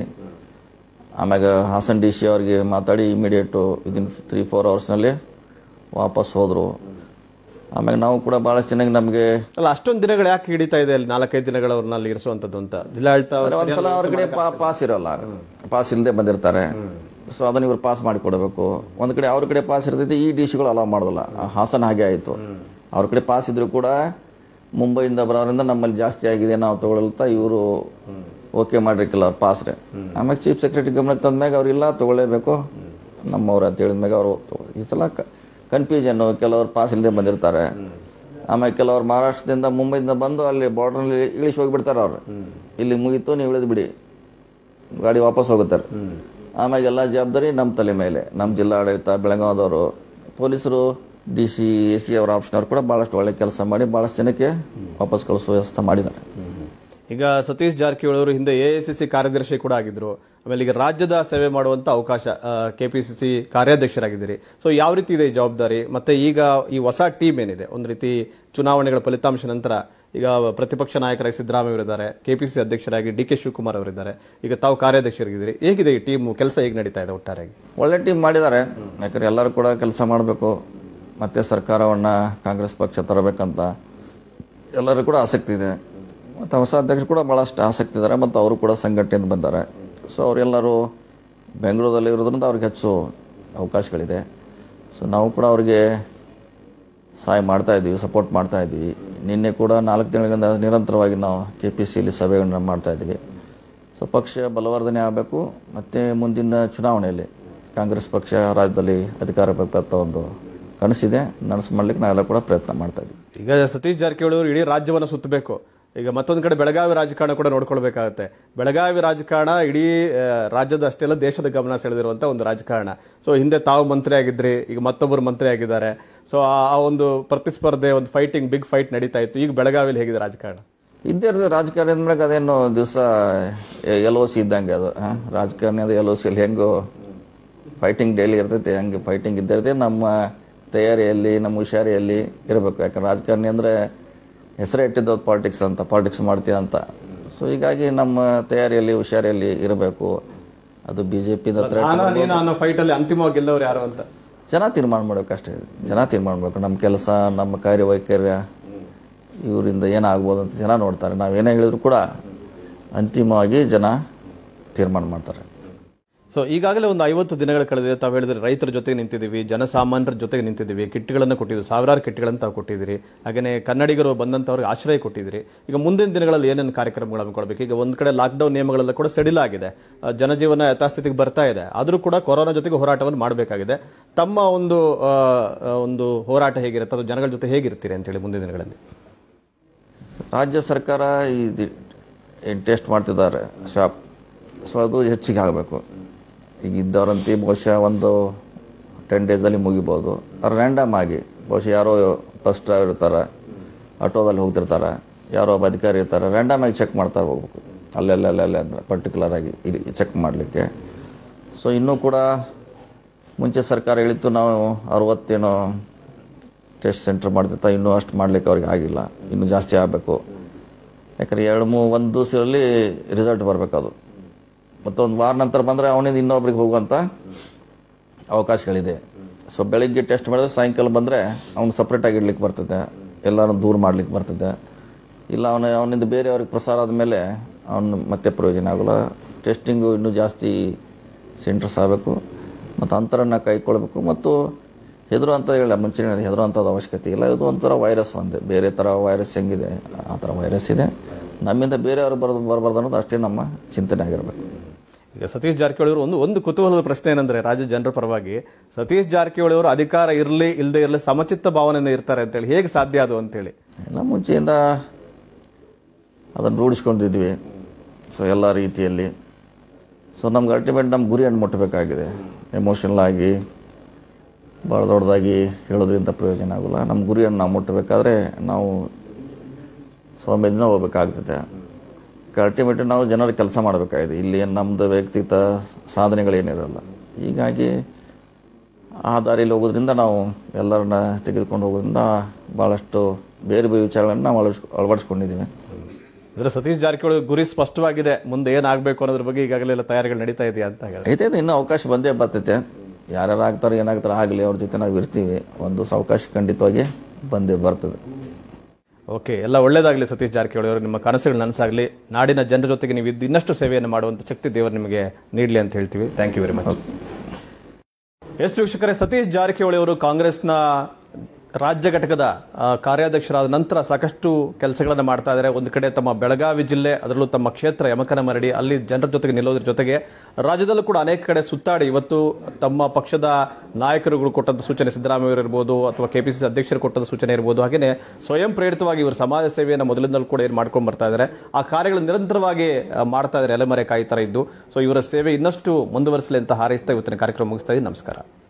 [SPEAKER 2] ಆಮ್ಯಾಗ ಹಾಸನ್ ಡಿ ಸಿ ಅವ್ರಿಗೆ ಮಾತಾಡಿ ಇಮಿಡಿಯೇಟು ವಿದಿನ್ ತ್ರೀ ಫೋರ್ ಅವರ್ಸ್ನಲ್ಲಿ ವಾಪಸ್ ಹೋದರು ಆಮ್ಯಾಗ ನಾವು ಕೂಡ ಭಾಳಷ್ಟು ಚೆನ್ನಾಗಿ ನಮಗೆ
[SPEAKER 1] ಅಲ್ಲ ಅಷ್ಟೊಂದು ದಿನಗಳು ಯಾಕೆ ಹಿಡಿತಾ ಇದೆ ಅಲ್ಲಿ ನಾಲ್ಕೈದು ದಿನಗಳು ಅವ್ರನ್ನ ಅಲ್ಲಿ ಇರಿಸುವಂತದ್ದು ಅಂತ ಜಿಲ್ಲಾಡಳಿತ
[SPEAKER 2] ಅಂದ್ರೆ ಒಂದ್ಸಲ ಅವ್ರ ಕಡೆ ಪಾ ಪಾಸ್ ಇರೋಲ್ಲ ಪಾಸ್ ಇಲ್ಲದೆ ಬಂದಿರ್ತಾರೆ ಸೊ ಅದನ್ನ ಇವ್ರು ಪಾಸ್ ಮಾಡಿ ಕೊಡಬೇಕು ಒಂದ್ ಕಡೆ ಅವ್ರ ಕಡೆ ಪಾಸ್ ಇರ್ತೈತಿ ಈ ಡಿ ಸಿಗಳು ಅಲೌ ಮಾಡೋದಿಲ್ಲ ಆ ಹಾಸನ ಹಾಗೆ ಆಯಿತು ಅವ್ರ ಕಡೆ ಪಾಸ್ ಇದ್ರು ಕೂಡ ಮುಂಬೈಯಿಂದ ಬರೋದ್ರಿಂದ ನಮ್ಮಲ್ಲಿ ಜಾಸ್ತಿ ಆಗಿದೆ ನಾವು ತಗೊಳ್ತಾ ಇವರು ಓಕೆ ಮಾಡಿರ್ಕಿಲ್ಲ ಅವ್ರ ಪಾಸ್ರೆ ಆಮ್ಯಾಗ ಚೀಫ್ ಸೆಕ್ರೆಟರಿ ಗಮನಕ್ಕೆ ತಂದ್ಮ್ಯಾಗ ಅವ್ರಿಲ್ಲ ತಗೊಳ್ಳೇಬೇಕು ನಮ್ಮವ್ರು ಅಂತ ಹೇಳಿದ್ಮ್ಯಾಗ ಅವರು ಈ ಸಲ ಕನ್ಫ್ಯೂಷನ್ನು ಕೆಲವ್ರು ಪಾಸ್ ಇಲ್ಲದೆ ಬಂದಿರ್ತಾರೆ ಆಮೇಲೆ ಕೆಲವ್ರು ಮಹಾರಾಷ್ಟ್ರದಿಂದ ಮುಂಬೈಯಿಂದ ಬಂದು ಅಲ್ಲಿ ಬಾರ್ಡ್ರಲ್ಲಿ ಇಳಿಸಿ ಹೋಗಿಬಿಡ್ತಾರೆ ಅವ್ರು ಇಲ್ಲಿ ಮುಗೀತು ನೀವು ಇಳಿದು ಬಿಡಿ ಗಾಡಿ ವಾಪಸ್ ಹೋಗುತ್ತಾರೆ ಆಮೇಲೆ ಎಲ್ಲ ಜವಾಬ್ದಾರಿ ನಮ್ಮ ತಲೆ ಮೇಲೆ ನಮ್ಮ ಜಿಲ್ಲಾಡಳಿತ ಬೆಳಗಾವದವರು ಪೊಲೀಸರು ಡಿ ಸಿ ಎ ಸಿ ಅವರ ಆಪ್ಷನವ್ರು ಕೂಡ ಭಾಳಷ್ಟು ಒಳ್ಳೆ ಕೆಲಸ ಮಾಡಿ ಭಾಳಷ್ಟು ಜನಕ್ಕೆ ವಾಪಸ್ ಕಳಿಸೋ ವ್ಯವಸ್ಥೆ ಮಾಡಿದ್ದಾರೆ
[SPEAKER 1] ಈಗ ಸತೀಶ್ ಜಾರಕಿಹೊಳಿ ಅವರು ಹಿಂದೆ ಎ ಸಿ ಕಾರ್ಯದರ್ಶಿ ಕೂಡ ಆಗಿದ್ರು ಆಮೇಲೆ ಈಗ ರಾಜ್ಯದ ಸೇವೆ ಮಾಡುವಂತ ಅವಕಾಶ ಕೆಪಿಸಿಸಿ ಕಾರ್ಯಾಧ್ಯಕ್ಷರಾಗಿದ್ದೀರಿ ಸೊ ಯಾವ ರೀತಿ ಇದೆ ಈ ಜವಾಬ್ದಾರಿ ಮತ್ತೆ ಈಗ ಈ ಹೊಸ ಟೀಮ್ ಏನಿದೆ ಒಂದು ರೀತಿ ಚುನಾವಣೆಗಳ ಫಲಿತಾಂಶ ನಂತರ ಈಗ ಪ್ರತಿಪಕ್ಷ ನಾಯಕರಾಗಿ ಸಿದ್ದರಾಮಯ್ಯ ಅವರಿದ್ದಾರೆ ಕೆಪಿಸಿಸಿ ಅಧ್ಯಕ್ಷರಾಗಿ ಡಿ ಕೆ ಶಿವಕುಮಾರ್ ಅವರಿದ್ದಾರೆ ಈಗ ತಾವು ಕಾರ್ಯಾಧ್ಯಕ್ಷರಾಗಿದ್ದೀರಿ ಹೇಗಿದೆ ಈ ಟೀಮ್ ಕೆಲಸ ಹೇಗೆ ನಡೀತಾ ಇದೆ ಒಟ್ಟಾರೆಯಾಗಿ
[SPEAKER 2] ಒಳ್ಳೆ ಟೀಮ್ ಮಾಡಿದ್ದಾರೆ ಯಾಕಂದ್ರೆ ಎಲ್ಲರೂ ಕೂಡ ಕೆಲಸ ಮಾಡಬೇಕು ಮತ್ತೆ ಸರ್ಕಾರವನ್ನು ಕಾಂಗ್ರೆಸ್ ಪಕ್ಷ ತರಬೇಕಂತ ಎಲ್ಲರೂ ಕೂಡ ಆಸಕ್ತಿ ಇದೆ ಮತ್ತು ಹೊಸ ಅಧ್ಯಕ್ಷರು ಕೂಡ ಭಾಳಷ್ಟು ಆಸಕ್ತಿ ಇದ್ದಾರೆ ಮತ್ತು ಅವರು ಕೂಡ ಸಂಘಟನೆಯಿಂದ ಬಂದ್ದಾರೆ ಸೊ ಅವರೆಲ್ಲರೂ ಬೆಂಗಳೂರಲ್ಲಿ ಇರೋದ್ರಿಂದ ಅವ್ರಿಗೆ ಹೆಚ್ಚು ಅವಕಾಶಗಳಿದೆ ಸೊ ನಾವು ಕೂಡ ಅವ್ರಿಗೆ ಸಹಾಯ ಮಾಡ್ತಾ ಇದ್ದೀವಿ ಸಪೋರ್ಟ್ ಮಾಡ್ತಾ ಇದ್ದೀವಿ ನಿನ್ನೆ ಕೂಡ ನಾಲ್ಕು ದಿನಗಳಿಂದ ನಿರಂತರವಾಗಿ ನಾವು ಕೆ ಪಿ ಸಿಯಲ್ಲಿ ಸಭೆಗಳನ್ನ ಮಾಡ್ತಾ ಇದ್ದೀವಿ ಸೊ ಪಕ್ಷ ಬಲವರ್ಧನೆ ಆಗಬೇಕು ಮತ್ತು ಮುಂದಿನ ಚುನಾವಣೆಯಲ್ಲಿ ಕಾಂಗ್ರೆಸ್ ಪಕ್ಷ ರಾಜ್ಯದಲ್ಲಿ ಅಧಿಕಾರ ಬೇಕಂತ ಒಂದು ಕನಸಿದೆ ನನಸು ಮಾಡ್ಲಿಕ್ಕೆ ನಾವೆಲ್ಲ ಕೂಡ ಪ್ರಯತ್ನ ಮಾಡ್ತಾ ಇದ್ದೀವಿ
[SPEAKER 1] ಈಗ ಸತೀಶ್ ಜಾರಕಿಹೊಳಿ ಅವರು ಇಡೀ ರಾಜ್ಯವನ್ನು ಸುತ್ತಬೇಕು ಈಗ ಮತ್ತೊಂದು ಕಡೆ ಬೆಳಗಾವಿ ರಾಜಕಾರಣ ಕೂಡ ನೋಡ್ಕೊಳ್ಬೇಕಾಗುತ್ತೆ ಬೆಳಗಾವಿ ರಾಜಕಾರಣ ಇಡೀ ಆ, ರಾಜ್ಯದ ಅಷ್ಟೇ ಅಲ್ಲ ದೇಶದ ಗಮನ ಸೆಳೆದಿರುವಂತ ಒಂದು ರಾಜಕಾರಣ ಸೊ ಹಿಂದೆ ತಾವು ಮಂತ್ರಿ ಆಗಿದ್ರಿ ಈಗ ಮತ್ತೊಬ್ಬರು ಮಂತ್ರಿ ಆಗಿದ್ದಾರೆ ಸೊ ಆ ಒಂದು ಪ್ರತಿಸ್ಪರ್ಧೆ ಒಂದು ಫೈಟಿಂಗ್ ಬಿಗ್ ಫೈಟ್ ನಡೀತಾ ಇತ್ತು ಈಗ ಬೆಳಗಾವಿಲಿ ಹೇಗಿದೆ ರಾಜಕಾರಣ
[SPEAKER 2] ಇದ್ದೇ ಇರ್ತದೆ ರಾಜಕಾರಣದ ಮೇಲೆ ಅದೇನು ದಿವಸ ಎಲ್ ಒ ಸಿ ಇದ್ದಂಗೆ ಅದು ಆ? ರಾಜಕಾರಣದ ಎಲ್ ಒ ಸಿಯಲ್ಲಿ ಹೆಂಗೋ ಫೈಟಿಂಗ್ ಡೈಲಿ ಇರ್ತೈತೆ ಹಂಗೆ ಫೈಟಿಂಗ್ ಇದ್ದೇ ಇರ್ತೈತೆ ನಮ್ಮ ತಯಾರಿಯಲ್ಲಿ ನಮ್ಮ ಹುಷಾರಿಯಲ್ಲಿ ಇರಬೇಕು ಯಾಕಂದ್ರೆ ರಾಜಕಾರಣಿ ಅಂದರೆ ಹೆಸರೇ ಇಟ್ಟಿದ್ದು ಪಾಲಿಟಿಕ್ಸ್ ಅಂತ ಪಾಲಿಟಿಕ್ಸ್ ಮಾಡ್ತೀಯ ಅಂತ ಸೊ ಹೀಗಾಗಿ ನಮ್ಮ ತಯಾರಿಯಲ್ಲಿ ಹುಷಾರಿಯಲ್ಲಿ ಇರಬೇಕು ಅದು ಬಿ ಜೆ ಪಿದ
[SPEAKER 1] ನಾನು ನೀನು ಅನ್ನೋ ಫೈಟ್ ಅಲ್ಲಿ ಅಂತಿಮವಾಗಿ ಗೆಲ್ಲವ್ರು ಯಾರು ಅಂತ
[SPEAKER 2] ಜನ ತೀರ್ಮಾನ ಮಾಡ್ಬೇಕಷ್ಟೇ ಜನ ತೀರ್ಮಾನ ಮಾಡಬೇಕು ನಮ್ಮ ಕೆಲಸ ನಮ್ಮ ಕಾರ್ಯವೈಖರ್ಯ ಇವರಿಂದ ಏನಾಗ್ಬೋದು ಅಂತ ಜನ ನೋಡ್ತಾರೆ ನಾವೇನೇ ಹೇಳಿದ್ರು ಕೂಡ ಅಂತಿಮವಾಗಿ ಜನ ತೀರ್ಮಾನ ಮಾಡ್ತಾರೆ
[SPEAKER 1] ಸೊ ಈಗಾಗಲೇ ಒಂದು ಐವತ್ತು ದಿನಗಳ ಕಳೆದಿದೆ ತಾವು ಹೇಳಿದ್ರೆ ರೈತರ ಜೊತೆಗೆ ನಿಂತಿದ್ದೀವಿ ಜನಸಾಮಾನ್ಯರ ಜೊತೆಗೆ ನಿಂತಿದ್ದೀವಿ ಕಿಟ್ಗಳನ್ನು ಕೊಟ್ಟಿದ್ದೀವಿ ಸಾವಿರಾರು ಕಿಟ್ಗಳನ್ನು ತಾವು ಕೊಟ್ಟಿದ್ದೀರಿ ಹಾಗೆಯೇ ಕನ್ನಡಿಗರು ಬಂದಂಥವ್ರಿಗೆ ಆಶ್ರಯ ಕೊಟ್ಟಿದ್ದೀರಿ ಈಗ ಮುಂದಿನ ದಿನಗಳಲ್ಲಿ ಏನೇನು ಕಾರ್ಯಕ್ರಮಗಳು ಹಮ್ಮಿಕೊಳ್ಬೇಕು ಈಗ ಒಂದು ಕಡೆ ಲಾಕ್ಡೌನ್ ನಿಯಮಗಳೆಲ್ಲ ಕೂಡ ಸಡಿಲ ಆಗಿದೆ ಆ, ಜನಜೀವನ ಯಥಾಸ್ಥಿತಿಗೆ ಬರ್ತಾ ಇದೆ ಆದರೂ ಕೂಡ ಕೊರೋನಾ ಜೊತೆಗೆ ಹೋರಾಟವನ್ನು ಮಾಡಬೇಕಾಗಿದೆ ತಮ್ಮ ಒಂದು ಆ, ಆ, ಒಂದು ಹೋರಾಟ ಹೇಗಿರುತ್ತೆ ಅದು ಜನಗಳ ಜೊತೆ ಹೇಗಿರ್ತೀರಿ ಅಂತೇಳಿ ಮುಂದಿನ ದಿನಗಳಲ್ಲಿ
[SPEAKER 2] ರಾಜ್ಯ ಸರ್ಕಾರ ಇದು ಏನು ಟೆಸ್ಟ್ ಮಾಡ್ತಿದ್ದಾರೆ ಶಾಪ್ ಸೊ ಅದು ಹೆಚ್ಚಿಗೆ ಆಗಬೇಕು ಈಗ ಇದ್ದವರಂತೆ ಬಹುಶಃ ಒಂದು ಟೆನ್ ಡೇಸಲ್ಲಿ ಮುಗಿಬೋದು ರ್ಯಾಂಡಮ್ ಆಗಿ ಬಹುಶಃ ಯಾರೋ ಬಸ್ ಡ್ರೈವರ್ ಇರ್ತಾರೆ ಆಟೋದಲ್ಲಿ ಹೋಗ್ತಿರ್ತಾರೆ ಯಾರೋ ಒಬ್ಬ ಅಧಿಕಾರಿ ಇರ್ತಾರೆ ರ್ಯಾಂಡಮ್ ಆಗಿ ಚೆಕ್ ಮಾಡ್ತಾ ಹೋಗ್ಬೇಕು ಅಲ್ಲೆಲ್ಲ ಅಲ್ಲೆಲ್ಲ ಅಂದರೆ ಪರ್ಟಿಕ್ಯುಲರ್ ಆಗಿ ಇಲ್ಲಿ ಚೆಕ್ ಮಾಡಲಿಕ್ಕೆ ಸೊ ಇನ್ನೂ ಕೂಡ ಮುಂಚೆ ಸರ್ಕಾರ ಹೇಳಿತ್ತು ನಾವು ಅರವತ್ತೇನೋ ಟೆಸ್ಟ್ ಸೆಂಟರ್ ಮಾಡ್ತಿರ್ತಾ ಇನ್ನೂ ಅಷ್ಟು ಮಾಡಲಿಕ್ಕೆ ಅವ್ರಿಗೆ ಆಗಿಲ್ಲ ಇನ್ನೂ ಜಾಸ್ತಿ ಆಗಬೇಕು ಯಾಕಂದ್ರೆ ಎರಡು ಮೂ ಒಂದು ದಿವಸದಲ್ಲಿ ರಿಸಲ್ಟ್ ಬರಬೇಕು ಅದು ಮತ್ತು ಒಂದು ವಾರ ನಂತರ ಬಂದರೆ ಅವನಿಂದ ಇನ್ನೊಬ್ರಿಗೆ ಹೋಗುವಂಥ ಅವಕಾಶಗಳಿದೆ ಸೊ ಬೆಳಿಗ್ಗೆ ಟೆಸ್ಟ್ ಮಾಡಿದ್ರೆ ಸಾಯಂಕಾಲ ಬಂದರೆ ಅವ್ನು ಸಪ್ರೇಟಾಗಿ ಇಡ್ಲಿಕ್ಕೆ ಬರ್ತದೆ ಎಲ್ಲರೂ ದೂರ ಮಾಡ್ಲಿಕ್ಕೆ ಬರ್ತದೆ ಇಲ್ಲ ಅವನ ಅವನಿಂದ ಬೇರೆಯವ್ರಿಗೆ ಪ್ರಸಾರ ಆದಮೇಲೆ ಅವನು ಮತ್ತೆ ಪ್ರಯೋಜನ ಆಗೋಲ್ಲ ಟೆಸ್ಟಿಂಗು ಇನ್ನೂ ಜಾಸ್ತಿ ಸೆಂಟರ್ಸ್ ಆಗಬೇಕು ಮತ್ತು ಅಂತರನ್ನು ಕೈಗೊಳ್ಬೇಕು ಮತ್ತು ಹೆದರು ಅಂತ ಹೇಳ ಮುಂಚೆ ಹೆದರುವಂಥದ್ದು ಅವಶ್ಯಕತೆ ಇಲ್ಲ ಇದು ಒಂಥರ ವೈರಸ್ ಒಂದೇ ಬೇರೆ ಥರ ವೈರಸ್ ಹೆಂಗಿದೆ ಆ ಥರ ವೈರಸ್ ಇದೆ ನಮ್ಮಿಂದ ಬೇರೆಯವರು ಬರೋದು ಬರಬಾರ್ದು ಅನ್ನೋದು ಅಷ್ಟೇ ನಮ್ಮ ಚಿಂತನೆ ಆಗಿರಬೇಕು
[SPEAKER 1] ಈಗ ಸತೀಶ್ ಜಾರಕಿಹೊಳಿ ಅವರು ಒಂದು ಒಂದು ಕುತೂಹಲದ ಪ್ರಶ್ನೆ ಏನಂದ್ರೆ ರಾಜ್ಯ ಜನರ ಪರವಾಗಿ ಸತೀಶ್ ಜಾರಕಿಹೊಳಿ ಅವರು ಅಧಿಕಾರ ಇರಲಿ ಇಲ್ಲದೆ ಇರಲಿ ಸಮಚಿತ್ತ ಭಾವನೆಯಿಂದ ಇರ್ತಾರೆ ಅಂತೇಳಿ ಹೇಗೆ ಸಾಧ್ಯ ಅದು ಅಂತೇಳಿ
[SPEAKER 2] ಎಲ್ಲ ಮುಂಚೆಯಿಂದ ಅದನ್ನು ರೂಢಿಸ್ಕೊಂಡಿದ್ವಿ ಸೊ ಎಲ್ಲ ರೀತಿಯಲ್ಲಿ ಸೊ ನಮ್ಗೆ ಅಲ್ಟಿಮೇಟ್ ನಮ್ಮ ಗುರಿಯನ್ನು ಮುಟ್ಟಬೇಕಾಗಿದೆ ಎಮೋಷನಲ್ ಆಗಿ ಭಾಳ ದೊಡ್ಡದಾಗಿ ಹೇಳೋದ್ರಿಂದ ಪ್ರಯೋಜನ ಆಗೋಲ್ಲ ನಮ್ಮ ಗುರಿಯನ್ನು ನಾವು ಮುಟ್ಟಬೇಕಾದ್ರೆ ನಾವು ಸೌಮ್ಯದಿಂದ ಹೋಗ್ಬೇಕಾಗ್ತದೆ ಅಲ್ಟಿಮೇಟ್ ನಾವು ಜನರ ಕೆಲಸ ಮಾಡಬೇಕಾಗಿದೆ ಇಲ್ಲಿ ಏನು ನಮ್ಮದು ವ್ಯಕ್ತಿಗತ ಸಾಧನೆಗಳೇನಿರಲ್ಲ ಹೀಗಾಗಿ ಆ ದಾರಿಯಲ್ಲಿ ಹೋಗೋದ್ರಿಂದ ನಾವು ಎಲ್ಲರನ್ನ ತೆಗೆದುಕೊಂಡು ಹೋಗೋದ್ರಿಂದ ಭಾಳಷ್ಟು ಬೇರೆ ಬೇರೆ ವಿಚಾರಗಳನ್ನು ನಾವು ಅಳವಡಿಸ್ ಅಳವಡಿಸ್ಕೊಂಡಿದ್ದೀವಿ
[SPEAKER 1] ಅಂದ್ರೆ ಸತೀಶ್ ಜಾರಕಿಹೊಳಿ ಗುರಿ ಸ್ಪಷ್ಟವಾಗಿದೆ ಮುಂದೆ ಏನಾಗಬೇಕು ಅನ್ನೋದ್ರ ಬಗ್ಗೆ ಈಗಾಗಲೇ ಎಲ್ಲ ತಯಾರಿಗಳು ನಡೀತಾ ಇದೆಯಾ ಅಂತ ಹೇಳಿ
[SPEAKER 2] ಐತೆ ಇದು ಇನ್ನೂ ಅವಕಾಶ ಬಂದೇ ಬರ್ತೈತೆ ಯಾರ್ಯಾರು ಆಗ್ತಾರೆ ಏನಾಗ್ತಾರೆ ಆಗಲಿ ಅವ್ರ ಜೊತೆ ನಾವು ಇರ್ತೀವಿ ಒಂದು ಅವಕಾಶ ಖಂಡಿತವಾಗಿ ಬಂದೇ ಬರ್ತದೆ
[SPEAKER 1] ಓಕೆ ಎಲ್ಲ ಒಳ್ಳೇದಾಗಲಿ ಸತೀಶ್ ಜಾರಕಿಹೊಳಿ ಅವರು ನಿಮ್ಮ ಕನಸುಗಳು ನನಸಾಗಲಿ ನಾಡಿನ ಜನರ ಜೊತೆಗೆ ನೀವು ಇದ್ದು ಇನ್ನಷ್ಟು ಸೇವೆಯನ್ನು ಮಾಡುವಂಥ ಶಕ್ತಿ ದೇವರು ನಿಮಗೆ ನೀಡಲಿ ಅಂತ ಹೇಳ್ತೀವಿ ಥ್ಯಾಂಕ್ ಯು ವೆರಿ ಮಚ್ ಎಸ್ ವೀಕ್ಷಕರೇ ಸತೀಶ್ ಜಾರಕಿಹೊಳಿ ಅವರು ಕಾಂಗ್ರೆಸ್ನ ರಾಜ್ಯ ಘಟಕದ ಆ, ಕಾರ್ಯಾಧ್ಯಕ್ಷರಾದ ನಂತರ ಸಾಕಷ್ಟು ಕೆಲಸಗಳನ್ನು ಮಾಡ್ತಾ ಇದ್ದಾರೆ ಒಂದು ಕಡೆ ತಮ್ಮ ಬೆಳಗಾವಿ ಜಿಲ್ಲೆ ಅದರಲ್ಲೂ ತಮ್ಮ ಕ್ಷೇತ್ರ ಯಮಕನಮರಡಿ ಅಲ್ಲಿ ಜನರ ಜೊತೆಗೆ ನಿಲ್ಲೋದ್ರ ಜೊತೆಗೆ ರಾಜ್ಯದಲ್ಲೂ ಕೂಡ ಅನೇಕ ಕಡೆ ಸುತ್ತಾಡಿ ಇವತ್ತು ತಮ್ಮ ಪಕ್ಷದ ನಾಯಕರುಗಳು ಕೊಟ್ಟಂತ ಸೂಚನೆ ಸಿದ್ದರಾಮಯ್ಯ ಇರ್ಬೋದು ಅಥವಾ ಕೆಪಿಸಿಸಿ ಅಧ್ಯಕ್ಷರು ಕೊಟ್ಟಂತ ಸೂಚನೆ ಇರ್ಬೋದು ಹಾಗೆಯೇ ಸ್ವಯಂ ಪ್ರೇರಿತವಾಗಿ ಇವರು ಸಮಾಜ ಸೇವೆಯನ್ನು ಮೊದಲಿಂದಲೂ ಕೂಡ ಏನು ಮಾಡ್ಕೊಂಡು ಬರ್ತಾ ಇದ್ದಾರೆ ಆ ಕಾರ್ಯಗಳು ನಿರಂತರವಾಗಿ ಆ, ಮಾಡ್ತಾ ಇದ್ದಾರೆ ಎಲೆಮರೆ ಕಾಯಿ ಥರ ಇದ್ದು ಸೊ ಇವರ ಸೇವೆ ಇನ್ನಷ್ಟು ಮುಂದುವರಿಸಲಿ ಅಂತ ಹಾರೈಸ್ತಾ ಇವತ್ತಿನ ಕಾರ್ಯಕ್ರಮ ಮುಗಿಸ್ತಾ ಇದ್ದೀನಿ ನಮಸ್ಕಾರ